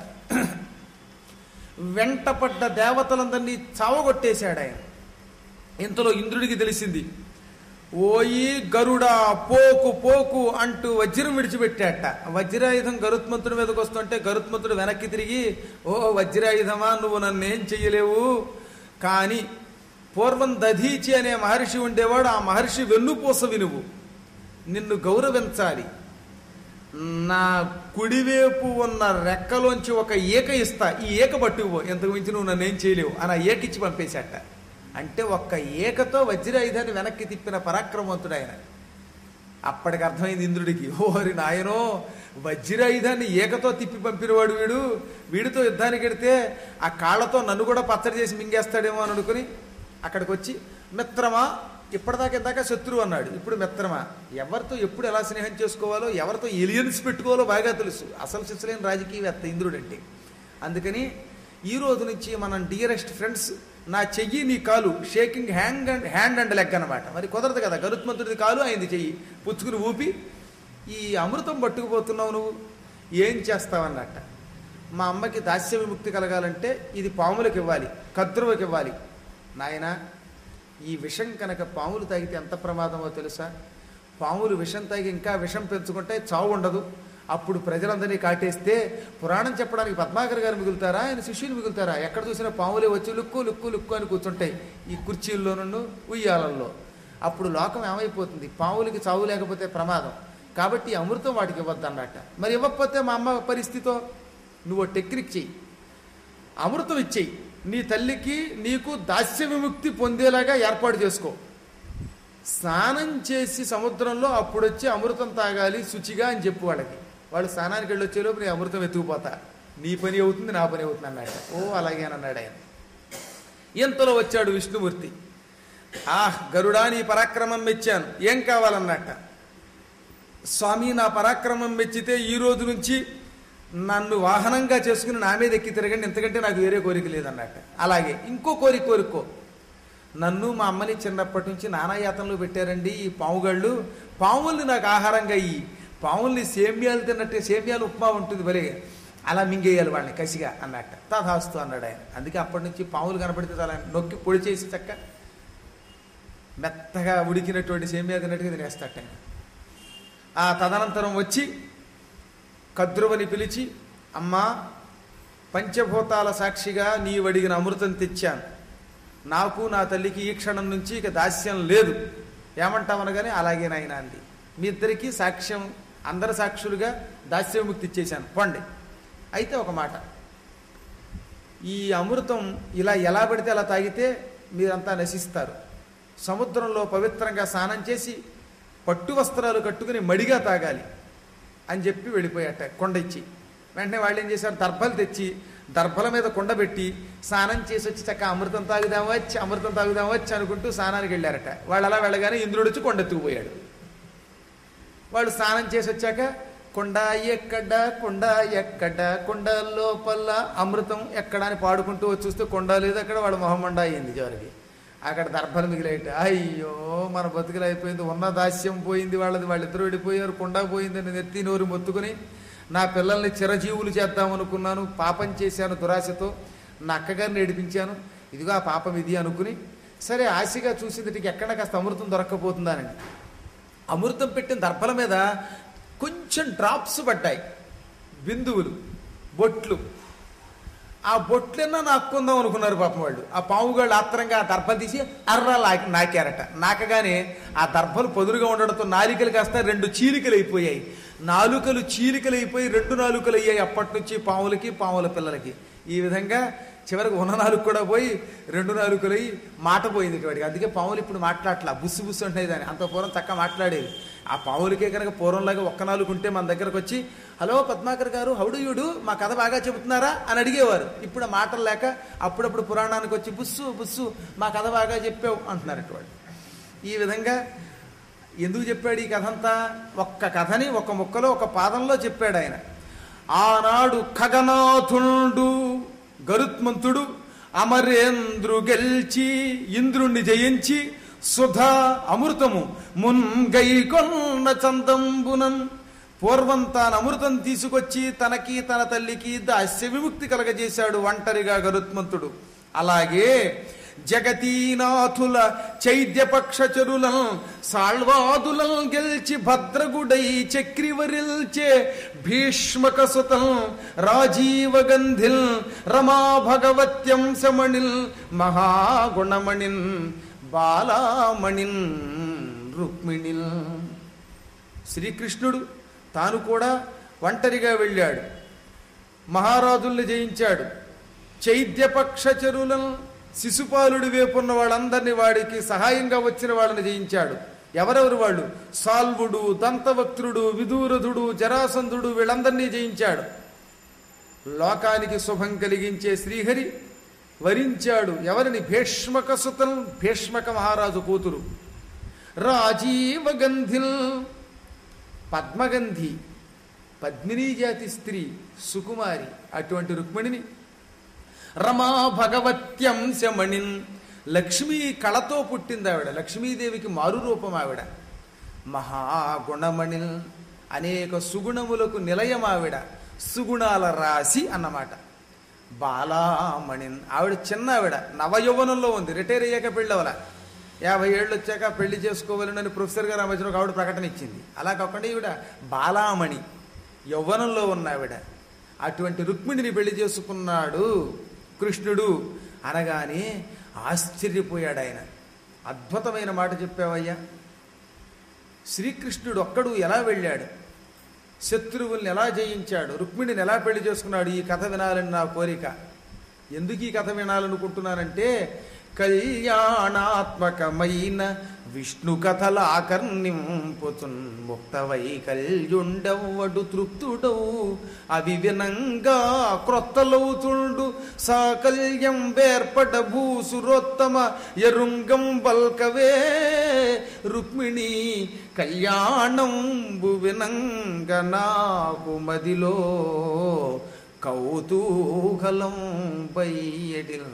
Speaker 1: వెంటపడ్డ దేవతలందరినీ చావగొట్టేశాడు ఆయన ఇంతలో ఇంద్రుడికి తెలిసింది ఓయి గరుడా పోకు పోకు అంటూ వజ్రం విడిచిపెట్టాట వజ్రాయుధం గరుత్మంతుడి మీదకి వస్తుంటే గరుత్మంతుడు వెనక్కి తిరిగి ఓ వజ్రాయుధమా నువ్వు నన్నేం చెయ్యలేవు కానీ పూర్వం దధీచి అనే మహర్షి ఉండేవాడు ఆ మహర్షి వెన్నుపూస వినువు నిన్ను గౌరవించాలి నా కుడివైపు ఉన్న రెక్కలోంచి ఒక ఏక ఇస్తా ఈ ఏక పట్టుకుపో ఎంతకు మించి నువ్వు నన్నేం చేయలేవు అని ఆ ఏకిచ్చి పంపేశాట అంటే ఒక్క ఏకతో వజ్రాయుధాన్ని వెనక్కి తిప్పిన పరాక్రమవంతుడు ఆయన అప్పటికి అర్థమైంది ఇంద్రుడికి ఓరి నాయనో వజ్రాయుధాన్ని ఏకతో తిప్పి పంపినవాడు వీడు వీడితో యుద్ధానికి వెడితే ఆ కాళ్ళతో నన్ను కూడా పచ్చడి చేసి మింగేస్తాడేమో అని అనుకుని అక్కడికి వచ్చి మిత్రమా ఇప్పటిదాకా ఇందాక శత్రువు అన్నాడు ఇప్పుడు మిత్రమా ఎవరితో ఎప్పుడు ఎలా స్నేహం చేసుకోవాలో ఎవరితో ఎలియన్స్ పెట్టుకోవాలో బాగా తెలుసు అసలు శిశులైన రాజకీయవేత్త ఇంద్రుడు అంటే అందుకని ఈ రోజు నుంచి మనం డియరెస్ట్ ఫ్రెండ్స్ నా చెయ్యి నీ కాలు shaking hand and hand and leg అనమాట మరి కుదరదు కదా గరుత్మంతుడిది కాలు అయింది చెయ్యి పుచ్చుకుని ఊపి ఈ అమృతం పట్టుకుపోతున్నావు నువ్వు ఏం చేస్తావన్నట్ట మా అమ్మకి దాస్య విముక్తి కలగాలంటే ఇది పాములకు ఇవ్వాలి కద్రువకి ఇవ్వాలి నాయన ఈ విషం కనుక పాములు తాగితే ఎంత ప్రమాదమో తెలుసా పాములు విషం తాగి ఇంకా విషం పెంచుకుంటే చావు ఉండదు అప్పుడు ప్రజలందరినీ కాటేస్తే పురాణం చెప్పడానికి పద్మాకర్ గారు మిగులుతారా ఆయన శిష్యులు మిగులుతారా ఎక్కడ చూసినా పాములే వచ్చి లుక్కు లుక్కు లుక్కు అని కూర్చుంటాయి ఈ కుర్చీల్లోనూ ఉయ్యాలల్లో అప్పుడు లోకం ఏమైపోతుంది పాములకి చావు లేకపోతే ప్రమాదం కాబట్టి ఈ అమృతం వాటికి ఇవ్వద్దు అన్నట్ట మరి ఇవ్వకపోతే మా అమ్మ పరిస్థితితో నువ్వు ఓ టెక్నిక్ చెయ్యి అమృతం ఇచ్చేయి నీ తల్లికి నీకు దాస్య విముక్తి పొందేలాగా ఏర్పాటు చేసుకో స్నానం చేసి సముద్రంలో అప్పుడు వచ్చి అమృతం తాగాలి శుచిగా అని చెప్పు వాళ్ళకి వాళ్ళు స్నానానికి వెళ్ళి వచ్చేలోపు నీ అమృతం ఎత్తుకుపోతా నీ పని అవుతుంది నా పని అవుతుంది అన్నాడు ఓ అలాగే అని అన్నాడు ఆయన ఎంతలో వచ్చాడు విష్ణుమూర్తి ఆహ్ గరుడా నీ పరాక్రమం మెచ్చాను ఏం కావాలన్నట్ట స్వామి నా పరాక్రమం మెచ్చితే ఈ రోజు నుంచి నన్ను వాహనంగా చేసుకుని నా మీద ఎక్కి తిరగండి ఎంతకంటే నాకు వేరే కోరిక లేదన్నట్ట అలాగే ఇంకో కోరిక కోరుకో నన్ను మా అమ్మని చిన్నప్పటి నుంచి నానాయాతనలు పెట్టారండి ఈ పావుగాళ్ళు పావుల్ని నాకు ఆహారంగా ఇయ్యి పావుల్ని సేమ్యాలు తిన్నట్టే సేమ్యాలు ఉప్మా ఉంటుంది భలే అలా మింగేయాలి వాళ్ళని కసిగా అన్నట్ట తథాస్తు అన్నాడు ఆయన అందుకే అప్పటి నుంచి పావులు కనపడితే చాలా నొక్కి పొడి చేసి చక్క మెత్తగా ఉడికినటువంటి సేమ్యా తిన్నట్టుగా తినేస్తాట ఆయన ఆ తదనంతరం వచ్చి కద్రువని పిలిచి అమ్మా పంచభూతాల సాక్షిగా నీవు అడిగిన అమృతం తెచ్చాను నాకు నా తల్లికి ఈ క్షణం నుంచి ఇక దాస్యం లేదు ఏమంటామనగానే అలాగే నాయన అంది మీ ఇద్దరికి సాక్ష్యం అందరి సాక్షులుగా దాస్యముక్తి ఇచ్చేశాను పండి అయితే ఒక మాట ఈ అమృతం ఇలా ఎలా పడితే అలా తాగితే మీరంతా నశిస్తారు సముద్రంలో పవిత్రంగా స్నానం చేసి పట్టు వస్త్రాలు కట్టుకుని మడిగా తాగాలి అని చెప్పి వెళ్ళిపోయాట కొండ ఇచ్చి వెంటనే వాళ్ళు ఏం చేశారు దర్భలు తెచ్చి దర్భల మీద కొండ పెట్టి స్నానం చేసి వచ్చి చక్క అమృతం తాగుదాం వచ్చి అమృతం తాగుదాం వచ్చి అనుకుంటూ స్నానానికి వెళ్ళారట వాళ్ళు అలా వెళ్ళగానే ఇంద్రుడు వచ్చి కొండ ఎత్తుకుపోయాడు వాళ్ళు స్నానం చేసి వచ్చాక కొండ ఎక్కడ కొండ ఎక్కడ కొండ లోపల అమృతం ఎక్కడ అని పాడుకుంటూ వచ్చి చూస్తే కొండ లేదు అక్కడ వాడు మొహమండ అయింది చివరికి అక్కడ దర్భలు మిగిలేట అయ్యో మన బతుకులు అయిపోయింది ఉన్న దాస్యం పోయింది వాళ్ళది వాళ్ళిద్దరూ వెళ్ళిపోయారు కొండ పోయిందని నెత్తి నోరు మొత్తుకుని నా పిల్లల్ని చిరజీవులు చేద్దాం అనుకున్నాను పాపం చేశాను దురాశతో నా అక్కగారిని ఏడిపించాను ఇదిగో ఆ పాపం ఇది అనుకుని సరే ఆశగా చూసేదిటికి ఎక్కడ కాస్త అమృతం దొరక్కపోతుందానండి అమృతం పెట్టిన దర్భల మీద కొంచెం డ్రాప్స్ పడ్డాయి బిందువులు బొట్లు ఆ బొట్లన్నా నాక్కుందాం అనుకున్నారు పాపం వాళ్ళు ఆ పావుగాళ్ళు ఆత్రంగా ఆ దర్భలు తీసి అర్ర లాకి నాకారట నాకగానే ఆ దర్భలు పొదురుగా ఉండడంతో నాలికలు కాస్త రెండు చీలికలు అయిపోయాయి నాలుకలు చీలికలు అయిపోయి రెండు నాలుకలు అయ్యాయి అప్పటి నుంచి పావులకి పావుల పిల్లలకి ఈ విధంగా చివరికి ఉన్న నాలుగు కూడా పోయి రెండు నాలుకలు అయ్యి మాట పోయింది వాడికి అందుకే పావులు ఇప్పుడు మాట్లాడట్లా బుస్సు బుస్సు అంటున్నాయి దాన్ని అంత పూర్వం చక్కగా మాట్లాడేది ఆ పావులకే కనుక పూర్వంలాగా ఒక్క నాలుగు ఉంటే మన దగ్గరకు వచ్చి హలో పద్మాకర్ గారు హౌడుయుడు మా కథ బాగా చెబుతున్నారా అని అడిగేవారు ఇప్పుడు ఆ మాటలు లేక అప్పుడప్పుడు పురాణానికి వచ్చి బుస్సు బుస్సు మా కథ బాగా చెప్పావు అంటున్నారు వాళ్ళు ఈ విధంగా ఎందుకు చెప్పాడు ఈ కథ అంతా ఒక్క కథని ఒక ముక్కలో ఒక పాదంలో చెప్పాడు ఆయన ఆనాడు ఖగనాథుండు గరుత్మంతుడు అమరేంద్రు గెల్చి ఇంద్రుణ్ణి జయించి సుధ అమృతము మున్గైకొన్న చందంబునం పూర్వం తాను అమృతం తీసుకొచ్చి తనకి తన తల్లికి దాస్య విముక్తి కలగజేశాడు ఒంటరిగా గరుత్మంతుడు అలాగే జగతీనాథుల చైద్యపక్షచరులం సాళ్వాదులం గెల్చి భద్రగుడై చక్రివరిల్చే భీష్మక సుతం రాజీవ గంధిల్ రమా భగవత్యం శమణిల్ మహాగుణమణిన్ బాలామణిన్ రుక్మిణిల్ శ్రీకృష్ణుడు తాను కూడా ఒంటరిగా వెళ్ళాడు మహారాజుల్ని జయించాడు చైద్యపక్షచరులను శిశుపాలుడి వేపున్న వాళ్ళందరినీ వాడికి సహాయంగా వచ్చిన వాళ్ళని జయించాడు ఎవరెవరు వాళ్ళు సాల్వుడు దంతవక్త్రుడు విదూరధుడు జరాసంధుడు వీళ్ళందరినీ జయించాడు లోకానికి శుభం కలిగించే శ్రీహరి వరించాడు ఎవరిని భీష్మక సుతం భీష్మక మహారాజు కూతురు రాజీవ గంధిల్ పద్మగంధి పద్మినీ జాతి స్త్రీ సుకుమారి అటువంటి రుక్మిణిని రమా భగవత్యంశమణిన్ లక్ష్మీ కళతో పుట్టింది ఆవిడ లక్ష్మీదేవికి మారు రూపం ఆవిడ మహాగుణమణిల్ అనేక సుగుణములకు నిలయం ఆవిడ సుగుణాల రాశి అన్నమాట బాలామణిన్ ఆవిడ చిన్న ఆవిడ నవయౌవనంలో ఉంది రిటైర్ అయ్యాక పెళ్ళవల యాభై ఏళ్ళు వచ్చాక పెళ్లి చేసుకోవాలని ప్రొఫెసర్ గారు ఆ మధ్యన ఒక ఆవిడ ప్రకటన ఇచ్చింది అలా కాకుండా ఈవిడ బాలామణి యవ్వనంలో ఉన్న ఆవిడ అటువంటి రుక్మిణిని పెళ్లి చేసుకున్నాడు కృష్ణుడు అనగానే ఆశ్చర్యపోయాడు ఆయన అద్భుతమైన మాట చెప్పావయ్యా శ్రీకృష్ణుడు ఒక్కడు ఎలా వెళ్ళాడు శత్రువుల్ని ఎలా జయించాడు రుక్మిణిని ఎలా పెళ్లి చేసుకున్నాడు ఈ కథ వినాలని నా కోరిక ఎందుకు ఈ కథ వినాలనుకుంటున్నానంటే కళ్యాణాత్మకమైన విష్ణు కథల ఆకర్ణింపుతున్ ముక్త వైకల్యుండవ్వడు తృప్తుడవు అవి వినంగా క్రొత్తలవుతుండు సాకల్యం వేర్పడ భూసురోత్తమ ఎరుంగం బల్కవే రుక్మిణి కళ్యాణంబు వినంగ నాకు మదిలో కౌతూహలం బయ్యడిల్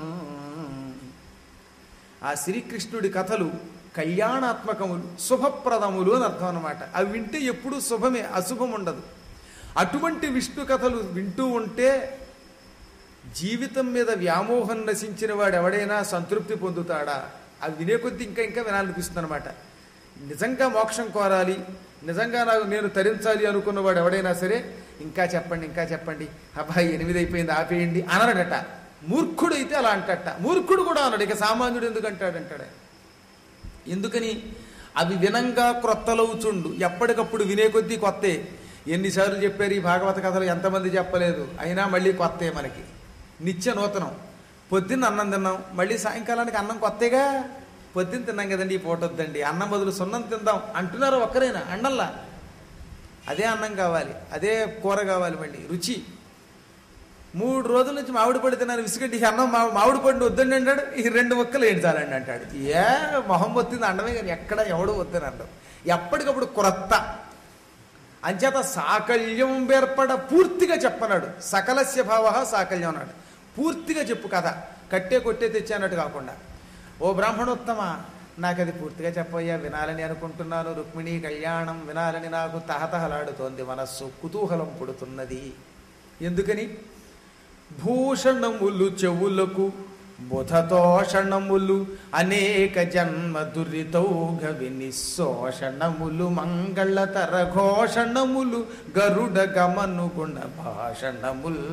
Speaker 1: ఆ శ్రీకృష్ణుడి కథలు కళ్యాణాత్మకములు శుభప్రదములు అని అర్థం అనమాట అవి వింటే ఎప్పుడూ శుభమే అశుభం ఉండదు అటువంటి విష్ణు కథలు వింటూ ఉంటే జీవితం మీద వ్యామోహం నశించిన వాడు ఎవడైనా సంతృప్తి పొందుతాడా అవి వినే కొద్దీ ఇంకా ఇంకా వినాలనిపిస్తుంది అనమాట నిజంగా మోక్షం కోరాలి నిజంగా నాకు నేను తరించాలి అనుకున్నవాడు ఎవడైనా సరే ఇంకా చెప్పండి ఇంకా చెప్పండి అబ్బాయి ఎనిమిది అయిపోయింది ఆపేయండి అనడట మూర్ఖుడు అయితే అలా అంటట మూర్ఖుడు కూడా అన్నాడు ఇక సామాన్యుడు ఎందుకు అంటాడంటాడు ఆయన. ఎందుకని అవి వినంగా క్రొత్తలవుచుండు ఎప్పటికప్పుడు వినే కొద్దీ కొత్తే ఎన్నిసార్లు చెప్పారు ఈ భాగవత కథలు ఎంతమంది చెప్పలేదు అయినా మళ్ళీ కొత్తే మనకి నిత్య నూతనం పొద్దున్న అన్నం తిన్నాం మళ్ళీ సాయంకాలానికి అన్నం కొత్తగా పొద్దున్న తిన్నాం కదండి ఈ పూట వద్దండి అన్నం బదులు సున్నం తిందాం అంటున్నారు ఒక్కరేనా అండల్లా అదే అన్నం కావాలి అదే కూర కావాలి మళ్ళీ రుచి మూడు రోజుల నుంచి మామిడి పడి తిన్నాను విసుగండి ఈ అన్నం మా- మామిడి పండు వద్దండి అంటాడు ఈ రెండు ముక్కలు ఏంటి చాలండి అంటాడు ఏ మొహం వస్తుంది అండమే కానీ ఎక్కడ ఎవడు వద్దని అంటాడు ఎప్పటికప్పుడు క్రొత్త అంచేత సాకల్యం వేర్పడ పూర్తిగా చెప్పన్నాడు సకలస్య భావ సాకల్యం అన్నాడు పూర్తిగా చెప్పు కథ కట్టే కొట్టే తెచ్చానట్టు కాకుండా ఓ బ్రాహ్మణోత్తమ నాకు అది పూర్తిగా చెప్పయ్యా వినాలని అనుకుంటున్నాను రుక్మిణీ కళ్యాణం వినాలని నాకు తహతహలాడుతోంది మనస్సు కుతూహలం పుడుతున్నది ఎందుకని భూషణములు చెవులకు బుధతోషణములు అనేక జన్మ దురితౌఘ వినిశోషణములు మంగళతర ఘోషణములు గరుడ గమను గుణ భాషణముల్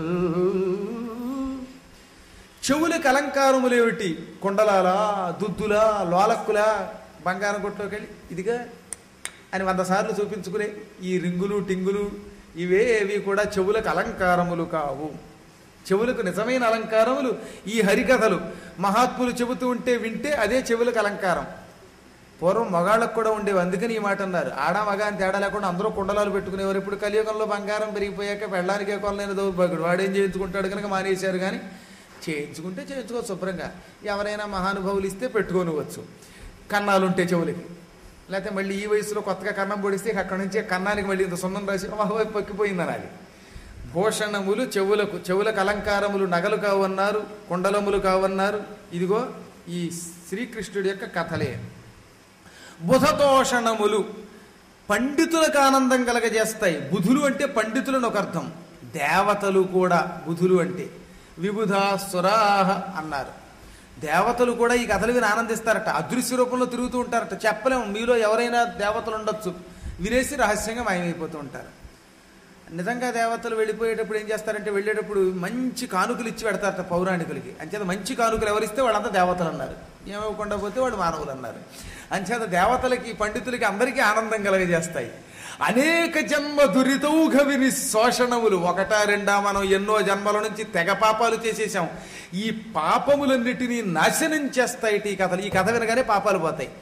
Speaker 1: చెవులకు అలంకారములేమిటి కుండలాలా దుద్దులా లోలక్కులా బంగారం కొట్టులోకి వెళ్ళి ఇదిగా అని వంద సార్లు చూపించుకునే ఈ రింగులు టింగులు ఇవేవి కూడా చెవులకు అలంకారములు కావు చెవులకు నిజమైన అలంకారములు ఈ హరికథలు మహాత్ములు చెబుతూ ఉంటే వింటే అదే చెవులకు అలంకారం పూర్వం మగాళ్ళకు కూడా ఉండేవి అందుకని ఈ మాట అన్నారు ఆడ మగ అని తేడా లేకుండా అందరూ కుండలాలు పెట్టుకునేవారు ఇప్పుడు కలియుగంలో బంగారం పెరిగిపోయాక వెళ్ళడానికే కొనలేని దౌర్భాగ్యుడు వాడేం చేయించుకుంటాడు కనుక మానేశారు కానీ చేయించుకుంటే చేయించుకోవచ్చు శుభ్రంగా ఎవరైనా మహానుభావులు ఇస్తే పెట్టుకోనివచ్చు కన్నాలుంటే చెవులకి లేకపోతే మళ్ళీ ఈ వయసులో కొత్తగా కన్నం పొడిస్తే ఇక అక్కడి నుంచి కన్నానికి మళ్ళీ ఇంత సున్నం రాసి మహో పక్కిపోయిందని అది భూషణములు చెవులకు చెవులకు అలంకారములు నగలు కావన్నారు కుండలములు కావన్నారు ఇదిగో ఈ శ్రీకృష్ణుడి యొక్క కథలే బుధతోషణములు పండితులకు ఆనందం కలగజేస్తాయి బుధులు అంటే పండితులను ఒక అర్థం దేవతలు కూడా బుధులు అంటే విబుధా సురాహ అన్నారు దేవతలు కూడా ఈ కథలు విని ఆనందిస్తారట అదృశ్య రూపంలో తిరుగుతూ ఉంటారట చెప్పలేము మీలో ఎవరైనా దేవతలు ఉండొచ్చు వినేసి రహస్యంగా మాయమైపోతూ ఉంటారు నిజంగా దేవతలు వెళ్ళిపోయేటప్పుడు ఏం చేస్తారంటే వెళ్ళేటప్పుడు మంచి కానుకలు ఇచ్చి పెడతారట పౌరాణికులకి అంచేత మంచి కానుకలు ఎవరిస్తే వాళ్ళంతా దేవతలు అన్నారు ఏమవ్వకుండా పోతే వాడు మానవులు అన్నారు అంచేత దేవతలకి పండితులకి అందరికీ ఆనందం కలగజేస్తాయి అనేక జన్మ దురితౌఘ విని శోషణములు ఒకటా రెండా మనం ఎన్నో జన్మల నుంచి తెగ పాపాలు చేసేసాం ఈ పాపములన్నిటినీ నాశనం చేస్తాయి ఈ కథలు ఈ కథ వినగానే పాపాలు పోతాయి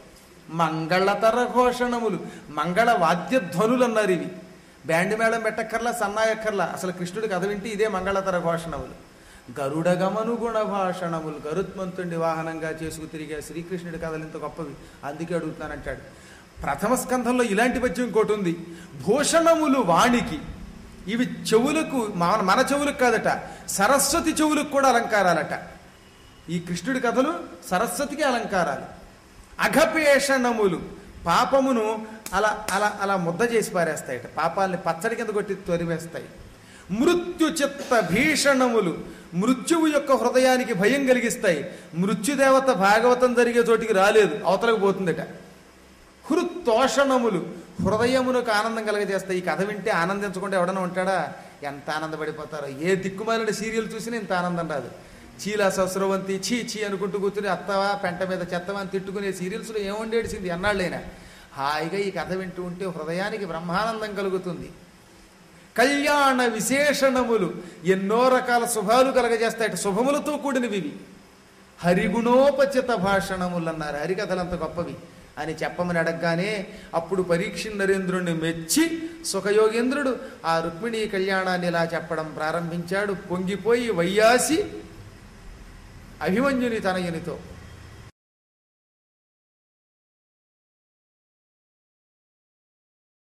Speaker 1: మంగళతర ఘోషణములు మంగళ వాద్యధ్వనులు అన్నారు ఇవి బ్యాండ్ మేళం పెట్టక్కర్లా సన్నాయక్కర్లా అసలు కృష్ణుడి కథ వింటే ఇదే మంగళతర ఘోషణములు గరుడగమను గుణ భాషణములు గరుత్మంతుడి వాహనంగా చేసుకు తిరిగే శ్రీకృష్ణుడి కథలు ఇంత గొప్పవి అందుకే అడుగుతున్నానంటాడు ప్రథమ స్కంధంలో ఇలాంటి పద్యం ఇంకోటి ఉంది భూషణములు వాణికి ఇవి చెవులకు మన మన చెవులకు కాదట సరస్వతి చెవులకు కూడా అలంకారాలట ఈ కృష్ణుడి కథలు సరస్వతికి అలంకారాలు అఘపేషణములు పాపమును అలా అలా అలా ముద్ద చేసి పారేస్తాయట పాపాలని పచ్చడి కింద కొట్టి తొరివేస్తాయి మృత్యు చిత్త భీషణములు మృత్యువు యొక్క హృదయానికి భయం కలిగిస్తాయి మృత్యుదేవత భాగవతం జరిగే చోటికి రాలేదు అవతలకు పోతుందట హృత్తోషణములు హృదయమునకు ఆనందం కలగజేస్తాయి ఈ కథ వింటే ఆనందించకుండా ఎవడన్నా ఉంటాడా ఎంత ఆనందపడిపోతారో ఏ దిక్కుమాలిన సీరియల్ చూసినా ఇంత ఆనందం రాదు చీలా సస్రవంతి చీ చీ అనుకుంటూ కూర్చుని అత్తవా పెంట మీద చెత్తవా అని తిట్టుకునే సీరియల్స్లో ఏముండేడిసింది ఎన్నాళ్ళైనా హాయిగా ఈ కథ వింటూ ఉంటే హృదయానికి బ్రహ్మానందం కలుగుతుంది కళ్యాణ విశేషణములు ఎన్నో రకాల శుభాలు కలగజేస్తాయట శుభములతో కూడినవి ఇవి హరిగుణోపచిత భాషణములు అన్నారు హరికథలు అంత గొప్పవి అని చెప్పమని అడగగానే అప్పుడు పరీక్ష నరేంద్రుణ్ణి మెచ్చి సుఖయోగేంద్రుడు ఆ రుక్మిణీ కళ్యాణాన్ని ఇలా చెప్పడం ప్రారంభించాడు పొంగిపోయి వయ్యాసి అభిమన్యుని తనయునితో